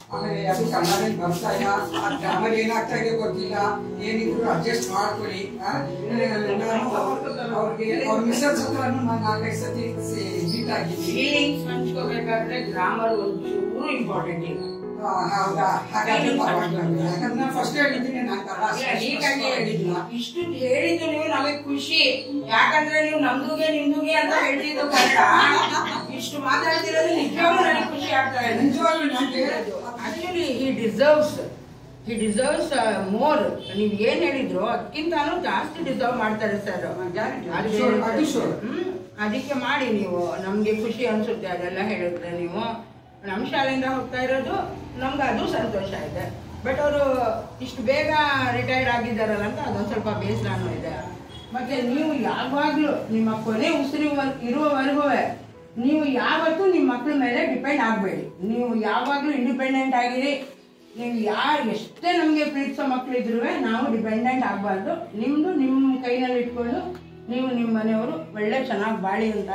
ಆಮೇಲೆ ಅದು ಕನ್ನಡದಲ್ಲಿ ಬರ್ತಾ ಇಲ್ಲ ಆ ಗ್ರಾಮರ್ ಏನಾಗ್ತಾ ಇದೆ ಗೊತ್ತಿಲ್ಲ ಏನಿದ್ರು ಅಡ್ಜಸ್ಟ್ ಮಾಡ್ಕೊಳ್ಳಿ ಆ? ನಾನು ಅವ್ರಿಗೆ ಅವ್ರ ಮಿಸ್ಸಸ್ ಹತ್ರ ನಾನು ನಾಲ್ಕೈದು ಸತಿ ಮೀಟ್ ಆಗಿದ್ದೀನಿ ಫೀಲಿಂಗ್ಸ್ ಹಂಚ್ಕೋಬೇಕಾದ್ರೆ ಗ್ರಾಮರ್ ಒಂಚೂರು ಇಂಪಾರ್ಟೆಂಟ್ ಇಲ್ಲ ಆ, ಹೌದಾ ಹಾಗಾದ್ರೆ ಪರವಾಗಿಲ್ಲ ಯಾಕಂದ್ರೆ ನಾನು ಫಸ್ಟ್ ಹೇಳಿದ್ದೀನಿ ನಾನು ಕನ್ನಡ ಇಲ್ಲ, ನೀಟಾಗಿ ಹೇಳಿಲ್ಲ ಹೇಳಿದ್ನ ಇಷ್ಟು ಹೇಳಿದ್ದು ನೀವು ನಮಗೆ ಖುಷಿ ಯಾಕಂದ್ರೆ ನೀವು ನಮ್ದುಗೆ ನಿಮ್ದುಗೆ ಅಂತ ಹೇಳ್ತಿದ್ದು ಕನ್ನಡ ಇಷ್ಟು ಮಾತಾಡ್ತಿರೋದು ನಿಜವಾಗ್ಲೂ ನನಗೆ ಖುಷಿ ಆಗ್ತಾ ಇದೆ ನಿಜವಾಗ್ಲೂ ನಾನು ಹೇಳಿದ್ದು ಆಕ್ಚುಲಿ ಈ ಡಿಸರ್ವ್ಸ್ ಈ ಡಿಸರ್ವ್ಸ್ ಮೋರ್ ನೀವು ಏನ್ ಹೇಳಿದ್ರು ಅದಕ್ಕಿಂತಾನು ಜಾಸ್ತಿ ಡಿಸರ್ವ್ ಮಾಡ್ತಾರೆ ಸರ್ ಅದು sure, ಅದು sure. ಅದಕ್ಕೆ ಮಾಡಿ ನೀವು ನಮ್ಗೆ ಖುಷಿ ಅನ್ಸುತ್ತೆ ಅದೆಲ್ಲ ಹೇಳಿದ್ರೆ ನೀವು ನಮ್ಮ ಶಾಲೆಯಿಂದ ಹೋಗ್ತಾ ಇರೋದು ನಮ್ಗೆ ಅದು ಸಂತೋಷ ಇದೆ ಬಟ್ ಅವರು ಇಷ್ಟು ಬೇಗ ರಿಟೈರ್ಡ್ ಆಗಿದ್ದಾರಲ್ಲ ಅಂತ ಅದೊಂದು ಸ್ವಲ್ಪ ಬೇಸರನೂ ಇದೆ ಮತ್ತೆ ನೀವು ಯಾವಾಗ್ಲೂ ನಿಮ್ಮ ಕೊನೆ ಉಸಿರು ಇರುವವರೆಗೂ ನೀವು ಯಾವತ್ತೂ ನಿಮ್ಮ ಮಕ್ಕಳ ಮೇಲೆ ಡಿಪೆಂಡ್ ಆಗಬೇಡಿ ನೀವು ಯಾವಾಗಲೂ ಇಂಡಿಪೆಂಡೆಂಟ್ ಆಗಿರಿ ನೀವು ಯಾರು ಎಷ್ಟೇ ನಮಗೆ ಪ್ರೀತಿಸೋ ಮಕ್ಕಳಿದ್ರು ನಾವು ಡಿಪೆಂಡೆಂಟ್ ಆಗಬಾರ್ದು ನಿಮ್ಮದು ನಿಮ್ಮ ಕೈನಲ್ಲಿ ಇಟ್ಕೊಂಡು ನೀವು ನಿಮ್ಮ ಮನೆಯವರು ಒಳ್ಳೆ ಚೆನ್ನಾಗಿ ಬಾಳಿ ಅಂತ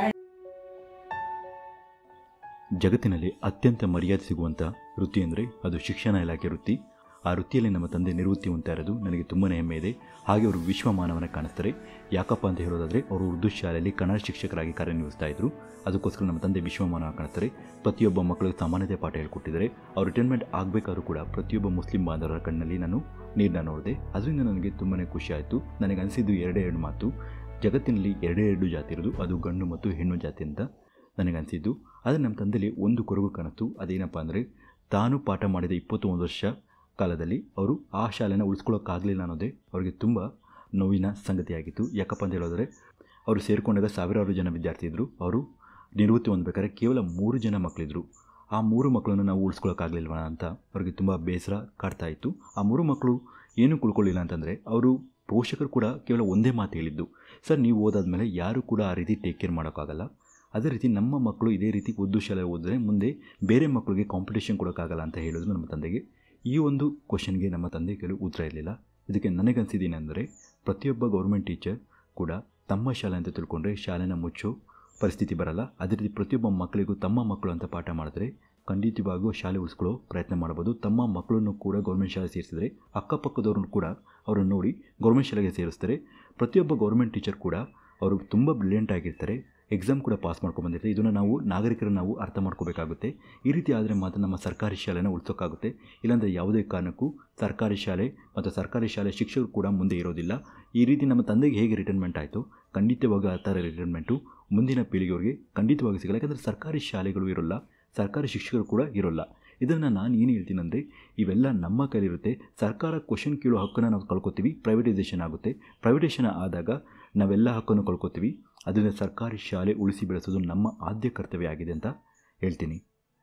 ಜಗತ್ತಿನಲ್ಲಿ ಅತ್ಯಂತ ಮರ್ಯಾದೆ ಸಿಗುವಂಥ ವೃತ್ತಿ ಅಂದರೆ ಅದು ಶಿಕ್ಷಣ ಇಲಾಖೆ ವೃತ್ತಿ ಆ ವೃತ್ತಿಯಲ್ಲಿ ನಮ್ಮ ತಂದೆ ನಿವೃತ್ತಿ ಹೊಂದ್ತಾ ಇರೋದು ನನಗೆ ತುಂಬಾ ಹೆಮ್ಮೆ ಇದೆ ಹಾಗೆ ಅವರು ವಿಶ್ವಮಾನವನ ಕಾಣಿಸ್ತಾರೆ ಯಾಕಪ್ಪ ಅಂತ ಹೇಳೋದಾದರೆ ಅವರು ಉರ್ದು ಶಾಲೆಯಲ್ಲಿ ಕನ್ನಡ ಶಿಕ್ಷಕರಾಗಿ ಕಾರ್ಯನಿರ್ವಹಿಸ್ತಾ ಇದ್ರು ಅದಕ್ಕೋಸ್ಕರ ನಮ್ಮ ತಂದೆ ವಿಶ್ವಮಾನವ ಕಾಣಿಸ್ತಾರೆ ಪ್ರತಿಯೊಬ್ಬ ಮಕ್ಕಳಿಗೆ ಸಮಾನತೆ ಪಾಠ ಹೇಳ್ಕೊಟ್ಟಿದ್ದಾರೆ ಅವ್ರು ರಿಟೈರ್ಮೆಂಟ್ ಆಗಬೇಕಾದ್ರೂ ಕೂಡ ಪ್ರತಿಯೊಬ್ಬ ಮುಸ್ಲಿಂ ಬಾಂಧವರ ಕಣ್ಣಲ್ಲಿ ನಾನು ನೀರನ್ನ ನೋಡಿದೆ ಅದರಿಂದ ನನಗೆ ತುಂಬಾ ಖುಷಿ ಆಯಿತು ನನಗೆ ಅನಿಸಿದ್ದು ಎರಡೇ ಎರಡು ಮಾತು ಜಗತ್ತಿನಲ್ಲಿ ಎರಡೇ ಎರಡು ಜಾತಿ ಇರೋದು ಅದು ಗಂಡು ಮತ್ತು ಹೆಣ್ಣು ಜಾತಿ ಅಂತ ನನಗನ್ಸಿದ್ದು ಆದರೆ ನಮ್ಮ ತಂದೆಯಲ್ಲಿ ಒಂದು ಕೊರಗು ಕಾಣಿಸ್ತು ಅದೇನಪ್ಪ ಅಂದರೆ ತಾನು ಪಾಠ ಮಾಡಿದ ಇಪ್ಪತ್ತೊಂದು ವರ್ಷ ಕಾಲದಲ್ಲಿ ಅವರು ಆ ಶಾಲೆನ ಉಳಿಸ್ಕೊಳ್ಳೋಕ್ಕಾಗಲಿಲ್ಲ ಅನ್ನೋದೇ ಅವರಿಗೆ ತುಂಬ ನೋವಿನ ಸಂಗತಿಯಾಗಿತ್ತು ಯಾಕಪ್ಪ ಅಂತ ಹೇಳಿದ್ರೆ ಅವರು ಸೇರಿಕೊಂಡಾಗ ಸಾವಿರಾರು ಜನ ವಿದ್ಯಾರ್ಥಿ ಇದ್ದರು ಅವರು ನಿವೃತ್ತಿ ಹೊಂದಬೇಕಾದ್ರೆ ಕೇವಲ ಮೂರು ಜನ ಮಕ್ಕಳಿದ್ರು ಆ ಮೂರು ಮಕ್ಕಳನ್ನು ನಾವು ಉಳಿಸ್ಕೊಳ್ಳೋಕ್ಕಾಗಲಿಲ್ವ ಅಂತ ಅವ್ರಿಗೆ ತುಂಬ ಬೇಸರ ಕಾಡ್ತಾ ಇತ್ತು ಆ ಮೂರು ಮಕ್ಕಳು ಏನೂ ಕುಳ್ಕೊಳ್ಳಿಲ್ಲ ಅಂತಂದರೆ ಅವರು ಪೋಷಕರು ಕೂಡ ಕೇವಲ ಒಂದೇ ಮಾತು ಹೇಳಿದ್ದು ಸರ್ ನೀವು ಓದಾದ್ಮೇಲೆ ಯಾರೂ ಕೂಡ ಆ ರೀತಿ ಟೇಕ್ ಕೇರ್ ಮಾಡೋಕ್ಕಾಗಲ್ಲ ಅದೇ ರೀತಿ ನಮ್ಮ ಮಕ್ಕಳು ಇದೇ ರೀತಿ ಉರ್ದು ಶಾಲೆ ಓದಿದ್ರೆ ಮುಂದೆ ಬೇರೆ ಮಕ್ಕಳಿಗೆ ಕಾಂಪಿಟೇಷನ್ ಕೊಡೋಕ್ಕಾಗಲ್ಲ ಅಂತ ಹೇಳಿದ್ರು ನಮ್ಮ ತಂದೆಗೆ ಈ ಒಂದು ಕ್ವಶನ್ಗೆ ನಮ್ಮ ತಂದೆ ಕೇಳು ಉತ್ತರ ಇರಲಿಲ್ಲ ಇದಕ್ಕೆ ನನಗನ್ಸಿದ್ದೇನೆಂದರೆ ಪ್ರತಿಯೊಬ್ಬ ಗೌರ್ಮೆಂಟ್ ಟೀಚರ್ ಕೂಡ ತಮ್ಮ ಶಾಲೆ ಅಂತ ತಿಳ್ಕೊಂಡ್ರೆ ಶಾಲೆನ ಮುಚ್ಚೋ ಪರಿಸ್ಥಿತಿ ಬರಲ್ಲ ಅದೇ ರೀತಿ ಪ್ರತಿಯೊಬ್ಬ ಮಕ್ಕಳಿಗೂ ತಮ್ಮ ಮಕ್ಕಳು ಅಂತ ಪಾಠ ಮಾಡಿದ್ರೆ ಖಂಡಿತವಾಗಿಯೂ ಶಾಲೆ ಉಳಿಸ್ಕೊಳ್ಳೋ ಪ್ರಯತ್ನ ಮಾಡ್ಬೋದು ತಮ್ಮ ಮಕ್ಕಳನ್ನು ಕೂಡ ಗೌರ್ಮೆಂಟ್ ಶಾಲೆ ಸೇರಿಸಿದ್ರೆ ಅಕ್ಕಪಕ್ಕದವ್ರನ್ನು ಕೂಡ ಅವರನ್ನು ನೋಡಿ ಗೌರ್ಮೆಂಟ್ ಶಾಲೆಗೆ ಸೇರಿಸ್ತಾರೆ ಪ್ರತಿಯೊಬ್ಬ ಗೌರ್ಮೆಂಟ್ ಟೀಚರ್ ಕೂಡ ಅವರು ತುಂಬ ಬ್ರಿಲಿಯಂಟ್ ಆಗಿರ್ತಾರೆ ಎಕ್ಸಾಮ್ ಕೂಡ ಪಾಸ್ ಮಾಡ್ಕೊಂಡು ಬಂದಿರ್ತಾರೆ ಇದನ್ನು ನಾವು ನಾಗರಿಕರು ನಾವು ಅರ್ಥ ಮಾಡ್ಕೋಬೇಕಾಗುತ್ತೆ ಈ ರೀತಿ ಆದರೆ ಮಾತ್ರ ನಮ್ಮ ಸರ್ಕಾರಿ ಶಾಲೆನ ಉಳಿಸೋಕ್ಕಾಗುತ್ತೆ ಇಲ್ಲಾಂದರೆ ಯಾವುದೇ ಕಾರಣಕ್ಕೂ ಸರ್ಕಾರಿ ಶಾಲೆ ಮತ್ತು ಸರ್ಕಾರಿ ಶಾಲೆ ಶಿಕ್ಷಕರು ಕೂಡ ಮುಂದೆ ಇರೋದಿಲ್ಲ ಈ ರೀತಿ ನಮ್ಮ ತಂದೆಗೆ ಹೇಗೆ ರಿಟೈರ್ಮೆಂಟ್ ಆಯಿತು ಖಂಡಿತವಾಗಿ ಆ ಥರ ರಿಟೈರ್ಮೆಂಟು ಮುಂದಿನ ಪೀಳಿಗೆಯವರಿಗೆ ಖಂಡಿತವಾಗಿ ಸಿಗಲ್ಲ ಯಾಕಂದರೆ ಸರ್ಕಾರಿ ಶಾಲೆಗಳು ಇರೋಲ್ಲ ಸರ್ಕಾರಿ ಶಿಕ್ಷಕರು ಕೂಡ ಇರೋಲ್ಲ ಇದನ್ನು ನಾನು ಏನು ಹೇಳ್ತೀನಿ ಅಂದರೆ ಇವೆಲ್ಲ ನಮ್ಮ ಕೈಲಿರುತ್ತೆ ಸರ್ಕಾರ ಕ್ವಶನ್ ಕೇಳೋ ಹಕ್ಕನ್ನು ನಾವು ಕಳ್ಕೊತೀವಿ ಪ್ರೈವೇಟೈಸೇಷನ್ ಆಗುತ್ತೆ ಪ್ರೈವೇಟೇಷನ್ ಆದಾಗ ನಾವೆಲ್ಲ ಹಕ್ಕನ್ನು ಕಳ್ಕೊತೀವಿ ಅದರಿಂದ ಸರ್ಕಾರಿ ಶಾಲೆ ಉಳಿಸಿ ಬೆಳೆಸೋದು ನಮ್ಮ ಆದ್ಯ ಕರ್ತವ್ಯ ಆಗಿದೆ ಅಂತ ಹೇಳ್ತೀನಿ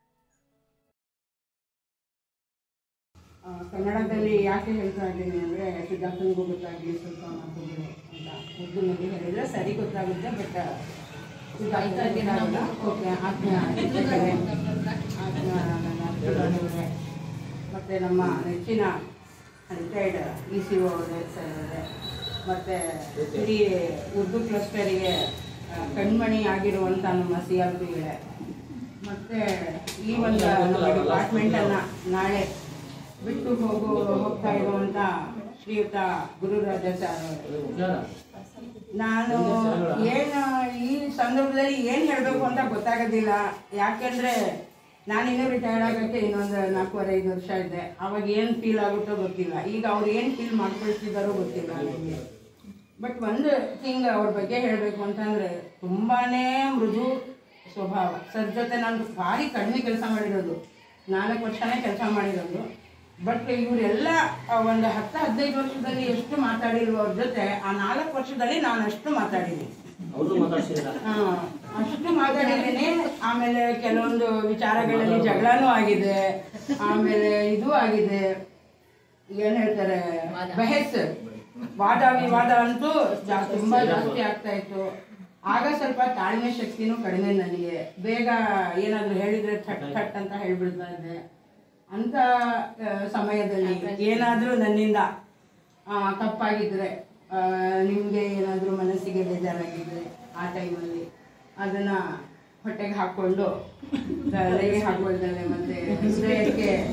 ಆ, ಕನ್ನಡದಲ್ಲಿ ಯಾಕೆ ಹೇಳ್ತಾ ಇದ್ದೀನಿ ಅಂದರೆ ಸುಜಾತನಿಗೂ ಗೊತ್ತಾಗಲಿ ಸ್ವಲ್ಪ ಮಾತುಗಳು ಅಂತ ಉರ್ದುನಲ್ಲಿ ಹೇಳಿದ್ರೆ ಸರಿ ಗೊತ್ತಾಗುತ್ತೆ ಬಟ್ ಸುಜಾತ ಇದ್ದೀರಲ್ಲ ಓಕೆ ಆಜ್ಞೆ ಆಜ್ಞೆ ಆಜ್ಞೆ ಮತ್ತು ನಮ್ಮ ನೆಚ್ಚಿನ ರಿಟೈರ್ಡ್ ಇ ಸಿ ಒ ಅವರೇ ಸರ್ ಅವರೇ ಮತ್ತು ಇಡೀ ಉರ್ದು ಕ್ಲಸ್ಟರಿಗೆ ಆ, ಕಣ್ಮಣಿ ಆಗಿರುವಂಥ ನಮ್ಮ ಸಿ ಆರ್ ಪಿಗಳೇ ಮತ್ತು ಈ ಒಂದು ನಮ್ಮ ಡಿಪಾರ್ಟ್ಮೆಂಟನ್ನು ನಾಳೆ ಬಿಟ್ಟು ಹೋಗು ಹೋಗ್ತಾ ಇರುವಂಥ ಶ್ರೀಯುತ ಗುರುರಾಜ ಸರ್ ಅವರು. ನಾನು ಏನು ಈ ಸಂದರ್ಭದಲ್ಲಿ ಏನು ಹೇಳಬೇಕು ಅಂತ ಗೊತ್ತಾಗೋದಿಲ್ಲ ಯಾಕೆಂದರೆ ನಾನಿನ್ನೂ ರಿಟೈರ್ಡ್ ಆಗೋಕ್ಕೆ ಇನ್ನೊಂದು ನಾಲ್ಕೂವರೆ ಐದು ವರ್ಷ ಇದೆ ಅವಾಗ ಏನು ಫೀಲ್ ಆಗುತ್ತೋ ಗೊತ್ತಿಲ್ಲ ಈಗ ಅವ್ರು ಏನು ಫೀಲ್ ಮಾಡ್ಕೊಳ್ತಿದ್ದಾರೋ ಗೊತ್ತಿಲ್ಲ ನನಗೆ ಬಟ್ ಒಂದು ಥಿಂಗ್ ಅವ್ರ ಬಗ್ಗೆ ಹೇಳಬೇಕು ಅಂತಂದರೆ ತುಂಬಾ ಮೃದು ಸ್ವಭಾವ ಸರ್ ಜೊತೆ ನಾನು ಭಾರಿ ಕಡಿಮೆ ಕೆಲಸ ಮಾಡಿರೋದು ನಾಲ್ಕು ವರ್ಷನೇ ಕೆಲಸ ಮಾಡಿರೋದು ಬಟ್ ಇವರೆಲ್ಲ ಒಂದು ಹತ್ತು ಹದಿನೈದು ವರ್ಷದಲ್ಲಿ ಎಷ್ಟು ಮಾತಾಡಿರುವ ಅವ್ರ ಜೊತೆ ಆ ನಾಲ್ಕು ವರ್ಷದಲ್ಲಿ ನಾನು ಅಷ್ಟು ಮಾತಾಡಿದ್ದೀನಿ ಹಾ, ಅಷ್ಟು ಮಾತಾಡಿದ್ದೀನಿ ಆಮೇಲೆ ಕೆಲವೊಂದು ವಿಚಾರಗಳಲ್ಲಿ ಜಗಳನೂ ಆಗಿದೆ ಆಮೇಲೆ ಇದು ಆಗಿದೆ ಏನ್ ಹೇಳ್ತಾರೆ ಬಹಸ್ ವಾದ ವಿವಾದ ಅಂತೂ ಜಾ- ತುಂಬಾ ಜಾಸ್ತಿ ಆಗ್ತಾ ಇತ್ತು ಆಗ ಸ್ವಲ್ಪ ತಾಳ್ಮೆ ಶಕ್ತಿನೂ ಕಡಿಮೆ ನನಗೆ ಬೇಗ ಏನಾದ್ರು ಹೇಳಿದ್ರೆ ಥಟ್ ಥಟ್ ಅಂತ ಹೇಳ್ಬಿಡ್ತಾ ಇದ್ದೆ ಅಂತ ಆ, ಸಮಯದಲ್ಲಿ ಏನಾದ್ರೂ ನನ್ನಿಂದ ಆ, ತಪ್ಪಾಗಿದ್ರೆ ಆ, ನಿಮ್ಗೆ ಏನಾದ್ರೂ ಮನಸ್ಸಿಗೆ ಬೇಜಾರಾಗಿದ್ರೆ ಆ ಟೈಮಲ್ಲಿ ಅದನ್ನ ಹೊಟ್ಟೆಗೆ ಹಾಕೊಂಡು ತಲೆಗೆ ಹಾಕೊಳ್ತಾನೆ ಮತ್ತೆ ಹೃದಯಕ್ಕೆ ಏನು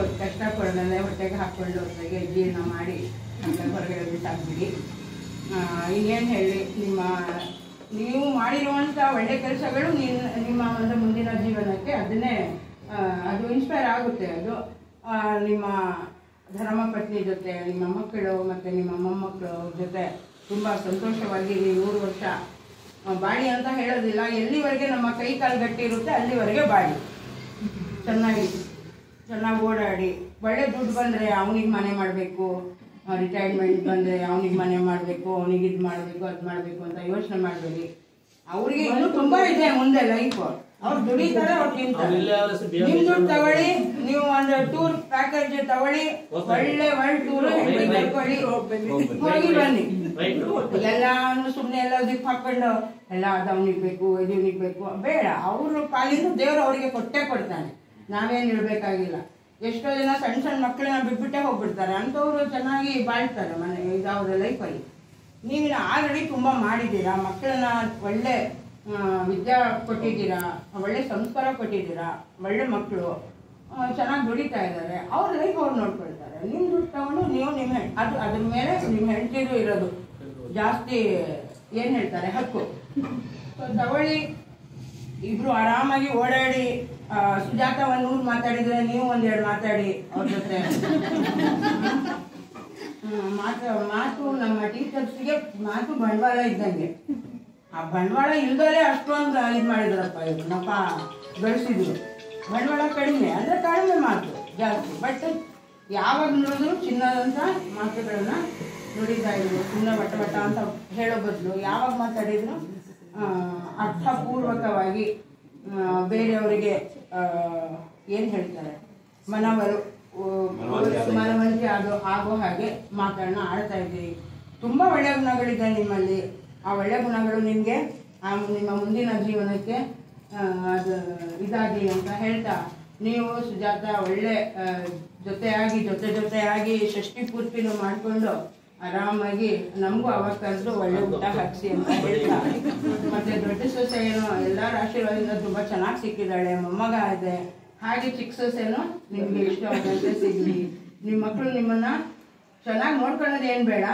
ಕಷ್ಟಪಡ್ದಲ್ಲೇ ಹೊಟ್ಟೆಗೆ ಹಾಕ್ಕೊಂಡು ಹೊರಗೆ ಜೀರ್ಣ ಮಾಡಿ ಆಮೇಲೆ ಹೊರಗಡೆ ಬಿಟ್ಟಾಕ್ಬಿಡಿ ಆ, ಇನ್ನೇನು ಹೇಳಿ ನಿಮ್ಮ ನೀವು ಮಾಡಿರುವಂಥ ಒಳ್ಳೆ ಕೆಲಸಗಳು ನಿನ್ನ ನಿಮ್ಮ ಒಂದು ಮುಂದಿನ ಜೀವನಕ್ಕೆ ಅದನ್ನೇ ಆ, ಅದು ಇನ್ಸ್ಪೈರ್ ಆಗುತ್ತೆ ಅದು ಆ, ನಿಮ್ಮ ಧರ್ಮಪತ್ನಿ ಜೊತೆ ನಿಮ್ಮ ಮಕ್ಕಳು ಮತ್ತು ನಿಮ್ಮ ಮೊಮ್ಮಕ್ಕಳು ಜೊತೆ ತುಂಬ ಸಂತೋಷವಾಗಿ ನೀವು ನೂರು ವರ್ಷ ಆ, ಬಾಳಿ ಅಂತ ಹೇಳೋದಿಲ್ಲ ಎಲ್ಲಿವರೆಗೆ ನಮ್ಮ ಕೈ ಕಾಲು ಗಟ್ಟಿ ಇರುತ್ತೆ ಅಲ್ಲಿವರೆಗೆ ಬಾಳಿ ಚೆನ್ನಾಗಿ ಚೆನ್ನಾಗಿ ಓಡಾಡಿ ಒಳ್ಳೆ ದುಡ್ಡು ಬಂದರೆ ಅವನಿಗೆ ಮನೆ ಮಾಡಬೇಕು ರಿಟೈರ್ಮೆಂಟ್ ಬಂದರೆ ಅವನಿಗೆ ಮನೆ ಮಾಡಬೇಕು ಅವನಿಗೆ ಇದು ಮಾಡಬೇಕು ಅದು ಮಾಡಬೇಕು ಅಂತ ಯೋಚನೆ ಮಾಡಬೇಡಿ ಅವರಿಗೆ ಇನ್ನೂ ತುಂಬ ಇದೆ ಮುಂದೆ ಲೈಫ್ ಅವ್ರು ದುಡಿತಾರೆ ಅವ್ರು ತಿಂತಾರೆ ನಿಮ್ ದುಡ್ಡು ತಗೊಳ್ಳಿ ನೀವು ಒಂದು ಟೂರ್ ಪ್ಯಾಕೇಜ್ ತಗೊಳ್ಳಿ ಒಳ್ಳೆ ವರ್ಲ್ಡ್ ಟೂರ್ ಕರ್ಕೊಳ್ಳಿ ಹೋಗಿ ಬನ್ನಿ ಎಲ್ಲಾನು ಸುಮ್ಮನೆ ಎಲ್ಲ ದಿಪ್ ಹಾಕೊಂಡು ಎಲ್ಲ ಅದು ಅವನಿಗೆ ಬೇಕು ಇದು ಇವ್ನಿಗೆ ಬೇಕು ಬೇಡ ಅವ್ರ ಪಾಲಿಂದ ದೇವರು ಅವರಿಗೆ ಕೊಟ್ಟೇ ಕೊಡ್ತಾನೆ ನಾವೇನು ಇಡಬೇಕಾಗಿಲ್ಲ ಎಷ್ಟೋ ಜನ ಸಣ್ಣ ಸಣ್ಣ ಮಕ್ಕಳನ್ನ ಬಿಟ್ಬಿಟ್ಟೆ ಹೋಗ್ಬಿಡ್ತಾರೆ ಅಂಥವ್ರು ಚೆನ್ನಾಗಿ ಬಾಳ್ತಾರೆ ಮನೆ ಇದು ಅವ್ರ ಲೈಫಲ್ಲಿ ನೀವು ಆಲ್ರೆಡಿ ತುಂಬ ಮಾಡಿದ್ದೀರಾ ಮಕ್ಕಳನ್ನ ಒಳ್ಳೆ ಆ, ವಿದ್ಯಾ ಕೊಟ್ಟಿದ್ದೀರಾ ಒಳ್ಳೆ ಸಂಸ್ಕಾರ ಕೊಟ್ಟಿದ್ದೀರಾ ಒಳ್ಳೆ ಮಕ್ಕಳು ಚೆನ್ನಾಗಿ ದುಡಿತಾ ಇದ್ದಾರೆ ಅವ್ರ ಲೈಫ್ ಅವ್ರು ನೋಡ್ಕೊಳ್ತಾರೆ ನಿಮ್ಮ ದುಡ್ಡು ತಗೊಂಡು ನೀವು ನಿಮ್ಮ ಹೆಣ್- ಅದು ಅದ್ರ ಮೇಲೆ ನಿಮ್ಮ ಹೆಂಡತಿರು ಇರೋದು ಜಾಸ್ತಿ ಏನು ಹೇಳ್ತಾರೆ ಹಕ್ಕು ಸೊ ತಗೊಳ್ಳಿ ಇಬ್ರು ಆರಾಮಾಗಿ ಓಡಾಡಿ ಆ, ಸುಜಾತ ಒಂದ್ ನೂರು ಮಾತಾಡಿದ್ರೆ ನೀವು ಒಂದೆರಡು ಮಾತಾಡಿ ಅವ್ರ ಜೊತೆ ಹ್ಮ್, ಮಾತು ಮಾತು ನಮ್ಮ ಟೀಚರ್ಸ್ಗೆ ಮಾತು ಬಂಡವಾಳ ಇದ್ದಂಗೆ ಆ ಬಂಡವಾಳ ಇಲ್ದಲೇ ಅಷ್ಟೊಂದು ಇದು ಮಾಡಿದ್ರಪ್ಪ ಇವ್ರು ನಮ್ಮ ಬೆಳೆಸಿದ್ರು ಬಂಡವಾಳ ಕಡಿಮೆ ಅಂದ್ರೆ ಕಡಿಮೆ ಮಾತು ಜಾಸ್ತಿ ಬಟ್ ಯಾವಾಗ ನೋಡಿದ್ರು ಚಿನ್ನದಂತ ಮಾತುಗಳನ್ನ ನುಡಿತಾ ಇದ್ರು ಸುಮ್ಮನೆ ವಟ ವಟ ಅಂತ ಹೇಳೋ ಬದಲು ಯಾವಾಗ ಮಾತಾಡಿದ್ರು ಆ, ಅರ್ಥಪೂರ್ವಕವಾಗಿ ಆ, ಬೇರೆಯವರಿಗೆ ಏನು ಹೇಳ್ತಾರೆ ಮನವರು ಮನವಂತಿಕೆ ಆಗೋ ಆಗೋ ಹಾಗೆ ಮಾತನ್ನ ಆಡ್ತಾ ಇದ್ದೀರಿ ತುಂಬ ಒಳ್ಳೆಯ ಗುಣಗಳಿದೆ ನಿಮ್ಮಲ್ಲಿ ಆ ಒಳ್ಳೆಯ ಗುಣಗಳು ನಿಮಗೆ ಆ ನಿಮ್ಮ ಮುಂದಿನ ಜೀವನಕ್ಕೆ ಆ, ಅದು ಇದಾಗಿ ಅಂತ ಹೇಳ್ತಾ ನೀವು ಸುಜಾತ ಒಳ್ಳೆ ಆ, ಜೊತೆಯಾಗಿ ಜೊತೆ ಜೊತೆಯಾಗಿ ಷಷ್ಠಿ ಪೂರ್ತಿನೂ ಮಾಡಿಕೊಂಡು ಆರಾಮಾಗಿ ನಮಗೂ ಅವಾಗ ಕರೆದು ಒಳ್ಳೆ ಊಟ ಹಾಕ್ಸಿ ಅಂತ ಹೇಳ್ತಾ ಮತ್ತೆ ದೊಡ್ಡ ಸೊಸೆ ಏನೋ ಎಲ್ಲರ ಆಶೀರ್ವಾದದಿಂದ ತುಂಬ ಚೆನ್ನಾಗಿ ಸಿಕ್ಕಿದ್ದಾಳೆ ಮೊಮ್ಮಗ ಇದೆ ಹಾಗೆ ಚಿಕ್ಕ ಸೊಸೆನೂ ನಿಮಗೆ ಇಷ್ಟವಾದಂತೆ ಸಿಗಲಿ ನಿಮ್ಮ ಮಕ್ಕಳು ನಿಮ್ಮನ್ನ ಚೆನ್ನಾಗಿ ನೋಡ್ಕೊಳ್ಳೋದು ಏನು ಬೇಡ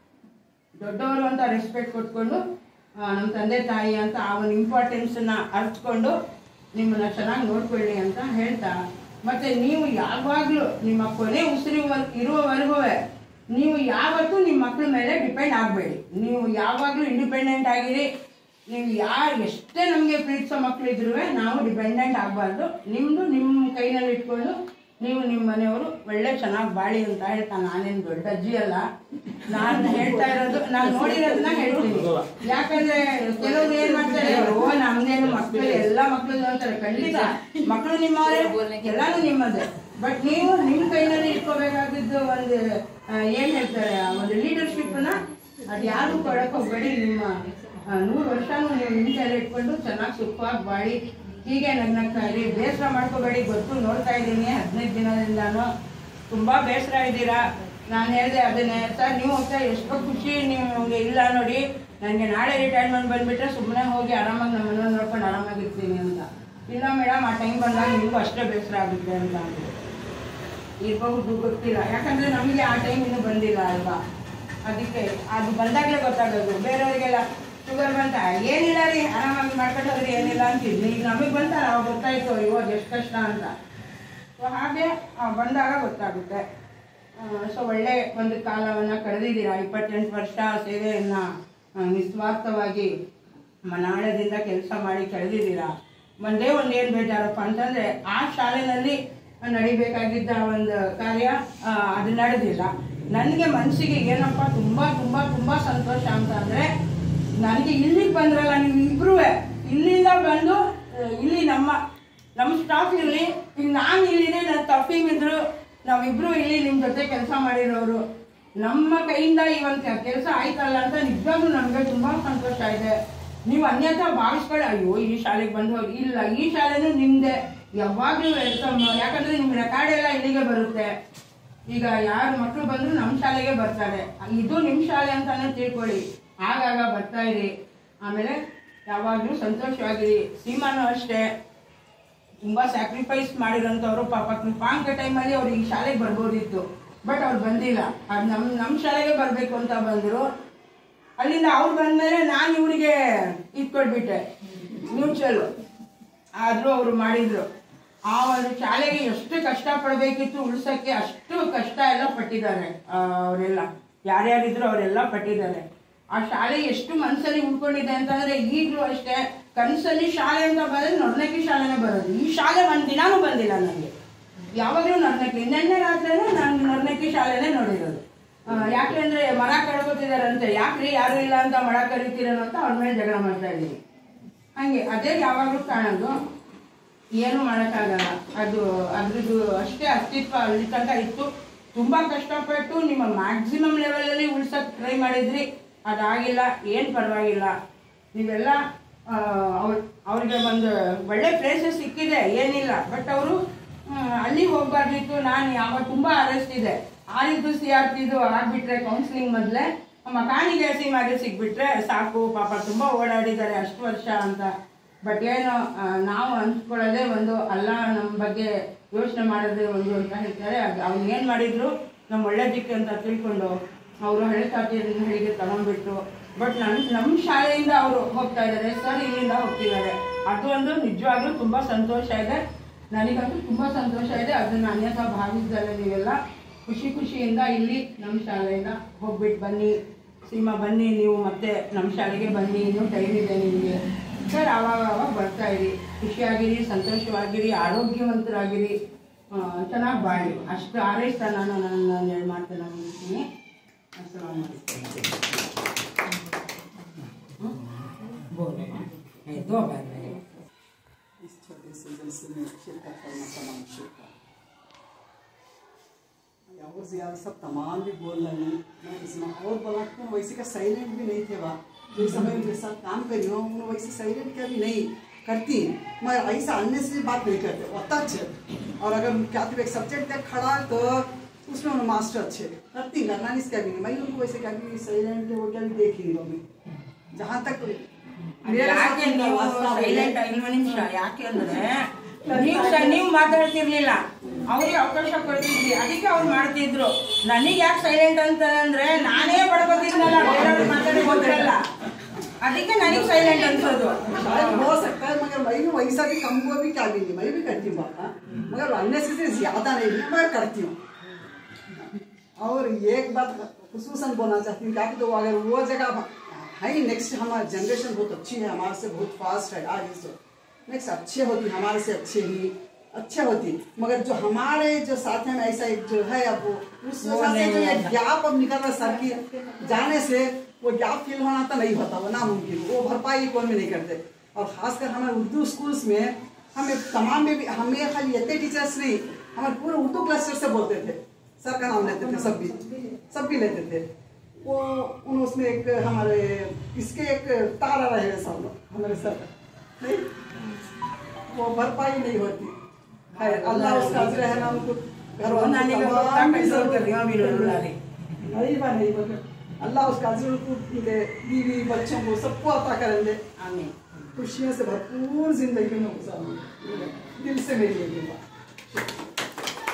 ದೊಡ್ಡವರು ಅಂತ ರೆಸ್ಪೆಕ್ಟ್ ಕೊಟ್ಕೊಂಡು ನಮ್ಮ ತಂದೆ ತಾಯಿ ಅಂತ ಆ ಒಂದು ಇಂಪಾರ್ಟೆನ್ಸನ್ನ ಅರ್ಥಕೊಂಡು ನಿಮ್ಮನ್ನ ಚೆನ್ನಾಗಿ ನೋಡ್ಕೊಳ್ಳಿ ಅಂತ ಹೇಳ್ತಾ ಮತ್ತೆ ನೀವು ಯಾವಾಗಲೂ ನಿಮ್ಮ ಕೊನೆ ಉಸಿರು ಇರುವವರೆಗೂ ನೀವು ಯಾವತ್ತೂ ನಿಮ್ಮ ಮಕ್ಕಳ ಮೇಲೆ ಡಿಪೆಂಡ್ ಆಗಬೇಡಿ ನೀವು ಯಾವಾಗಲೂ ಇಂಡಿಪೆಂಡೆಂಟ್ ಆಗಿರಿ ನೀವು ಯಾರು ಎಷ್ಟೇ ನಮಗೆ ಪ್ರೀತಿಸೋ ಮಕ್ಕಳಿದ್ರು ನಾವು ಡಿಪೆಂಡೆಂಟ್ ಆಗಬಾರ್ದು ನಿಮ್ಮದು ನಿಮ್ಮ ಕೈನಲ್ಲಿ ಇಟ್ಕೊಂಡು ನೀವು ನಿಮ್ಮ ಮನೆಯವರು ಒಳ್ಳೆ ಚೆನ್ನಾಗಿ ಬಾಳಿ ಅಂತ ಹೇಳ್ತಾ ನಾನೇನು ದೊಡ್ಡ ಅಜ್ಜಿ ಅಲ್ಲ ನಾನು ಹೇಳ್ತಾ ಇರೋದು ನಾನು ನೋಡಿರೋದನ್ನ ಹೇಳ್ತೀನಿ ಯಾಕಂದ್ರೆ ಕೆಲವರು ಏನ್ ಮಾಡ್ತಾರೆ ಓ ನಮ್ದೇನು ಮಕ್ಕಳು ಎಲ್ಲ ಮಕ್ಕಳು ಅಂತಾರೆ ಖಂಡಿತ ಮಕ್ಕಳು ನಿಮ್ಮವರೇ ಎಲ್ಲಾನು ನಿಮ್ಮದೇ ಬಟ್ ನೀವು ನಿಮ್ಮ ಕೈನಲ್ಲಿ ಇಟ್ಕೋಬೇಕಾಗಿದ್ದು ಒಂದು ಆ, ಏನ್ ಹೇಳ್ತಾರೆ ಆ ಒಂದು ಲೀಡರ್ಶಿಪ್ನ ಅದು ಯಾರು ಕೊಡಕ್ ಹೋಗ್ಬೇಡಿ ನಿಮ್ಮ ಆ, ನೂರು ವರ್ಷನೂ ನೀವು ನಿಮ್ಮ ಕೈಯಲ್ಲಿ ಇಟ್ಕೊಂಡು ಚೆನ್ನಾಗಿ ಸುಖವಾಗಿ ಬಾಳಿ ಹೀಗೆ ನಗ್ನಗ್ತಾ ಇರಿ ಬೇಸರ ಮಾಡ್ಕೋಬೇಡಿ ಗೊತ್ತು ನೋಡ್ತಾ ಇದ್ದೀನಿ ಹದಿನೈದು ದಿನದಿಂದಾನು ತುಂಬಾ ಬೇಸರ ಇದ್ದೀರಾ ನಾನು ಹೇಳಿದೆ ಅದನ್ನೇ ಸರ್ ನೀವು ಹೋಗ್ತಾ ಎಷ್ಟೋ ಖುಷಿ ನೀವು ನಮಗೆ ಇಲ್ಲ ನೋಡಿ ನನಗೆ ನಾಳೆ ರಿಟೈರ್ಮೆಂಟ್ ಬಂದ್ಬಿಟ್ರೆ ಸುಮ್ಮನೆ ಹೋಗಿ ಆರಾಮಾಗಿ ನಮ್ಮ ಮನೆಯವ್ರನ್ನ ನೋಡ್ಕೊಂಡು ಆರಾಮಾಗಿರ್ತೀನಿ ಅಂತ ಇಲ್ಲ ಮೇಡಮ್ ಆ ಟೈಮ್ ಬಂದಾಗ ನಿಮಗೂ ಅಷ್ಟೇ ಬೇಸರ ಆಗುತ್ತೆ ಅಂತ ಅಂದ್ರು ಇರಬಹುದು ಗೊತ್ತಿಲ್ಲ ಯಾಕಂದ್ರೆ ನಮಗೆ ಆ ಟೈಮ್ ಇನ್ನೂ ಬಂದಿಲ್ಲ ಅಲ್ವಾ ಅದಕ್ಕೆ ಅದು ಬಂದಾಗಲೇ ಗೊತ್ತಾಗೋದು ಬೇರೆಯವರಿಗೆಲ್ಲ ಶುಗರ್ ಬಂತ ಏನಿಲ್ಲ ರೀ ಆರಾಮಾಗಿ ಮಾಡ್ಕೊಂಡು ಹೋದ್ರಿ ಏನಿಲ್ಲ ಅಂತಿದ್ವಿ ಈಗ ನಮಗೆ ಬಂತಲ್ಲ ಅವಾಗ ಗೊತ್ತಾಯ್ತು ಇವಾಗ ಎಷ್ಟು ಕಷ್ಟ ಅಂತ ಸೊ ಹಾಗೆ ಆ, ಬಂದಾಗ ಗೊತ್ತಾಗುತ್ತೆ ಸೊ ಒಳ್ಳೆ ಒಂದು ಕಾಲವನ್ನು ಕಳೆದಿದ್ದೀರಾ ಇಪ್ಪತ್ತೆಂಟು ವರ್ಷ ಸೇವೆಯನ್ನು ನಿಸ್ವಾರ್ಥವಾಗಿ ಮನಾಳದಿಂದ ಕೆಲಸ ಮಾಡಿ ಕಳೆದಿದ್ದೀರಾ ಒಂದೇ ಒಂದು ಏನು ಬೇಜಾರಪ್ಪ ಅಂತಂದರೆ ಆ ಶಾಲೆಯಲ್ಲಿ ನಡಿಬೇಕಾಗಿದ್ದ ಒಂದು ಕಾರ್ಯ ಆ, ಅದು ನಡೆದಿಲ್ಲ ನನಗೆ ಮನಸ್ಸಿಗೆ ಏನಪ್ಪ ತುಂಬ ತುಂಬ ತುಂಬ ಸಂತೋಷ ಅಂತ ಅಂದರೆ ನನಗೆ ಇಲ್ಲಿಗೆ ಬಂದ್ರಲ್ಲ ನೀವು ಇಬ್ರೂ ಇಲ್ಲಿಂದ ಬಂದು ಆ, ಇಲ್ಲಿ ನಮ್ಮ ನಮ್ಮ ಸ್ಟಾಫ್ ಇಲ್ಲಿ ಈಗ ನಾನು ಇಲ್ಲಿದೆ ನನ್ನ ತಫೀಮ್ ಇದ್ರು ನಾವಿಬ್ರು ಇಲ್ಲಿ ನಿಮ್ಮ ಜೊತೆ ಕೆಲಸ ಮಾಡಿರೋರು ನಮ್ಮ ಕೈಯಿಂದ ಈ ಒಂದು ಕೆಲಸ ಆಯ್ತಲ್ಲ ಅಂತ ನಿಜವಾಗ್ಲೂ ನಮಗೆ ತುಂಬ ಸಂತೋಷ ಇದೆ ನೀವು ಅನ್ಯಥಾ ಭಾವಿಸ್ಕೊಳ್ಳಿ ಅಯ್ಯೋ ಈ ಶಾಲೆಗೆ ಬಂದು ಹೋಗಿ ಇಲ್ಲ ಈ ಶಾಲೆನೂ ನಿಮ್ಮದೇ ಯಾವಾಗಲೂ ವೆಲ್ಕಮ್ ಯಾಕಂದ್ರೆ ನಿಮ್ಮ ರೆಕಾರ್ಡ್ ಎಲ್ಲ ಇಲ್ಲಿಗೆ ಬರುತ್ತೆ ಈಗ ಯಾರು ಮಕ್ಕಳು ಬಂದ್ರು ನಮ್ಮ ಶಾಲೆಗೆ ಬರ್ತಾರೆ ಇದು ನಿಮ್ಮ ಶಾಲೆ ಅಂತಾನೆ ತಿಳ್ಕೊಳ್ಳಿ ಆಗಾಗ ಬರ್ತಾ ಇರಿ ಆಮೇಲೆ ಯಾವಾಗಲೂ ಸಂತೋಷವಾಗಿರಿ ಸೀಮಾನು ಅಷ್ಟೇ ತುಂಬ ಸ್ಯಾಕ್ರಿಫೈಸ್ ಮಾಡಿರೋಂಥವ್ರು ಪಾಪ ಕೃಪಾಂಕ ಟೈಮಲ್ಲಿ ಅವ್ರು ಈ ಶಾಲೆಗೆ ಬರ್ಬೋದಿತ್ತು ಬಟ್ ಅವ್ರು ಬಂದಿಲ್ಲ ಅದು ನಮ್ಮ ನಮ್ಮ ಶಾಲೆಗೆ ಬರಬೇಕು ಅಂತ ಬಂದರು ಅಲ್ಲಿಂದ ಅವ್ರು ಬಂದಮೇಲೆ ನಾನು ಇವರಿಗೆ ಇಟ್ಕೊಳ್ಬಿಟ್ಟೆ ಮ್ಯೂಚುವಲ್ ಆದರೂ ಅವರು ಮಾಡಿದ್ರು ಆ ಒಂದು ಶಾಲೆಗೆ ಎಷ್ಟು ಕಷ್ಟ ಪಡಬೇಕಿತ್ತು ಉಳ್ಸೋಕ್ಕೆ ಅಷ್ಟು ಕಷ್ಟ ಎಲ್ಲ ಪಟ್ಟಿದ್ದಾರೆ ಆ, ಅವರೆಲ್ಲ ಯಾರ್ಯಾರಿದ್ರು ಅವರೆಲ್ಲ ಪಟ್ಟಿದ್ದಾರೆ ಆ ಶಾಲೆ ಎಷ್ಟು ಮನಸ್ಸಲ್ಲಿ ಉಳ್ಕೊಂಡಿದೆ ಅಂತಂದ್ರೆ ಈಗಲೂ ಅಷ್ಟೇ ಕನಸಲ್ಲಿ ಶಾಲೆ ಅಂತ ಬಂದ್ರೆ ನೊರ್ನಕ್ಕಿ ಶಾಲೆನೇ ಬರೋದು ಈ ಶಾಲೆ ಒಂದು ದಿನಾನೂ ಬಂದಿಲ್ಲ ನನಗೆ ಯಾವಾಗಲೂ ನೊರ್ನಕ್ಕಿ ನಿನ್ನೆ ರಾತ್ರಿನೇ ನಾನು ನೊರ್ನಕ್ಕಿ ಶಾಲೆನೇ ನೋಡಿರೋದು ಆ, ಯಾಕೆಂದ್ರೆ ಮರ ಕಳ್ಕೊತಿದಾರಂತೆ ಯಾಕ್ರಿ ಯಾರು ಇಲ್ಲ ಅಂತ ಮರ ಕರಿತೀರೇನೋ ಅಂತ ಅವ್ರ ಮೇಲೆ ಜಗಳ ಮಾಡ್ತಾ ಇದ್ದೀನಿ ಹಂಗೆ ಅದೇ ಯಾವಾಗಲೂ ಕಾಣೋದು ಏನು ಮಾಡೋಕ್ಕಾಗಲ್ಲ ಅದು ಅದ್ರದ್ದು ಅಷ್ಟೇ ಅಸ್ತಿತ್ವ ಅಲ್ಲಿ ತನಕ ಇತ್ತು ತುಂಬ ಕಷ್ಟಪಟ್ಟು ನಿಮ್ಮ ಮ್ಯಾಕ್ಸಿಮಮ್ ಲೆವೆಲಲ್ಲಿ ಉಳ್ಸೋಕೆ ಟ್ರೈ ಮಾಡಿದ್ರಿ ಅದಾಗಿಲ್ಲ ಏನು ಪರವಾಗಿಲ್ಲ ನೀವೆಲ್ಲ ಅವ್ರ ಅವ್ರಿಗೆ ಒಂದು ಒಳ್ಳೆ ಪ್ಲೇಸಸ್ ಸಿಕ್ಕಿದೆ ಏನಿಲ್ಲ ಬಟ್ ಅವರು ಅಲ್ಲಿ ಹೋಗ್ಬಾರ್ದಿತ್ತು ನಾನು ಯಾವಾಗ ತುಂಬ ಅರಸ್ತಿದೆ ಆರಿದ್ದು ಸಿ ಆರ್ ಪಿದು ಆಗ್ಬಿಟ್ರೆ ಕೌನ್ಸಿಲಿಂಗ್ ಮೊದಲೇ ಮಕಾನಿಗೆ ಸಿ ಮಾಡಿ ಸಿಕ್ಬಿಟ್ರೆ ಸಾಕು ಪಾಪ ತುಂಬ ಓಡಾಡಿದ್ದಾರೆ ಅಷ್ಟು ವರ್ಷ ಅಂತ ಬಟ್ ಏನು ಆ, ನಾವು ಅಂದ್ಕೊಳ್ಳೋದೇ ಒಂದು ಅಲ್ಲ ನಮ್ಮ ಬಗ್ಗೆ ಯೋಚನೆ ಮಾಡೋದೇ ಒಂದು ಅಂತ ಹೇಳ್ತಾರೆ ಅದು ಅವ್ನು ಏನು ಮಾಡಿದ್ರು ನಮ್ಮ ಒಳ್ಳೇದಕ್ಕೆ ಅಂತ ತಿಳ್ಕೊಂಡು ಅವರು ಹಳೆ ಖಾತೆಯಿಂದ ಹಳಿಗೆ ತಗೊಂಡ್ಬಿಟ್ಟು ಬಟ್ ನನ್ನ ನಮ್ಮ ಶಾಲೆಯಿಂದ ಅವರು ಹೋಗ್ತಾ ಇದ್ದಾರೆ ಸರ್ ಇಲ್ಲಿಂದ ಹೋಗ್ತಿದ್ದಾರೆ ಅದು ಒಂದು ನಿಜವಾಗ್ಲೂ ತುಂಬ ಸಂತೋಷ ಇದೆ ನನಗಂತೂ ತುಂಬ ಸಂತೋಷ ಇದೆ ಅದನ್ನು ಅನ್ಯಥಾ ಭಾವಿಸಿದ್ದಾರೆ ನೀವೆಲ್ಲ ಖುಷಿ ಖುಷಿಯಿಂದ ಇಲ್ಲಿ ನಮ್ಮ ಶಾಲೆಯಿಂದ ಹೋಗ್ಬಿಟ್ಟು ಬನ್ನಿ ಸೀಮಾ ಬನ್ನಿ ನೀವು ಮತ್ತೆ ನಮ್ಮ ಶಾಲೆಗೆ ಬನ್ನಿ ಇನ್ನೂ ಟೈಮ್ ಇದೆ ನಿಮಗೆ ಸರ್ ಆವಾಗ ಆವಾಗ ಬರ್ತಾ ಇರಿ ಖುಷಿಯಾಗಿರಿ ಸಂತೋಷವಾಗಿರಿ ಆರೋಗ್ಯವಂತರಾಗಿರಿ ಚೆನ್ನಾಗಿ ಬಾಳಿ ಅಷ್ಟು ಆರೈಸ್ತಾ ನಾನು ನಾನು ನಾನು ಏನು ಮಾಡ್ತೇನೆ ಅಂದ್ಬಿಡ್ತೀನಿ ಅಸ್ಸಲಾಮು ಅಲೈಕುಮ್. दो बार रहे इस छोटे से जलसे में शिरकत करना तमाम शुक्र और ज्यादा सब तमाम भी बोल रहे हैं मैं इसमें और बोला तो वैसे का साइलेंट भी नहीं थे वहाँ जो समय उनके साथ काम करी हो उन्होंने वैसे साइलेंट का भी नहीं करती मगर ऐसा अन्य से बात नहीं करते वो अच्छे और अगर क्या एक सब्जेक्ट तक खड़ा है तो उसमें उन्होंने मास्टर अच्छे करती करना नहीं इसका भी नहीं मैं उनको वैसे क्या भी साइलेंट वो क्या भी देख ही मैं जहाँ तक मेरे साथ ಯಾಕೆ उनका ನೀವು वास्ता है। ಸೈಲೆಂಟ್ ಐದು ನಿಮಿಷ ಯಾಕೆ ಅಂದ್ರೆ ನೀವು ಸ- ನೀವು ಮಾತಾಡ್ತಿರ್ಲಿಲ್ಲ ಅವ್ರಿಗೆ ಅವಕಾಶ ಕೊಡ್ತಿದ್ರಿ ಅದಕ್ಕೆ ಅವ್ರು ಮಾಡ್ತಿದ್ರು ನನಗೆ ಯಾಕೆ ಸೈಲೆಂಟ್ ಅಂತ ಅಂದ್ರೆ ನಾನೇ ಬಡ್ಕೋತಿದ್ನಲ್ಲ ಬೇರೆಯವ್ರು ಮಾತಾಡಿ ಗೊತ್ತಿರಲ್ಲ ಅದಕ್ಕೆ ನನಗೆ ಸೈಲೆಂಟ್ ಅನ್ಸೋದು शायद हो सकता है मगर मैं भी वैसा भी कम को भी क्या भी नहीं मैं भी करती हूँ बात हाँ। मगर अननेसेसरी ज्यादा नहीं है मैं करती हूँ और एक बात खसूसन बोलना चाहती हूँ क्या कि तो अगर वो जगह है ही नेक्स्ट हमारी जनरेशन बहुत अच्छी है हमारे से बहुत फास्ट है आगे से नेक्स्ट अच्छे होती हमारे से अच्छे ही अच्छे होती मगर जो हमारे जो साथ में ऐसा एक जो है अब वो उस वो वजह से नहीं जो ये होता। गैप अब निकल रहा है सर की जाने से वो गैप फील होना तो नहीं होता वो नामुमकिन वो भरपाई कौन भी नहीं करते और खासकर हमारे उर्दू स्कूल्स में हमें तमाम में भी हमें खाली इतने टीचर्स नहीं हमारे पूरे उर्दू क्लस्टर से बोलते थे सर का नाम लेते थे सब भी सब भी लेते थे वो उन उसमें एक हमारे इसके एक तारा रहे सब लोग हमारे सर नहीं वो भरपाई नहीं होती है अल्लाह उसका अजर है ना उनको घर वालों को ನನಗೆ तमाम भी ಕಂಟ್ರೋಲ್ जरूरत- करियो अभी रोलारे नहीं बा नहीं बा अल्लाह उसका अजर को उनके बीवी बच्चों को सबको अता करेंगे ಆಮೇಲೆ खुशियों से भरपूर जिंदगी में गुजारेंगे दिल से मेरी यही बात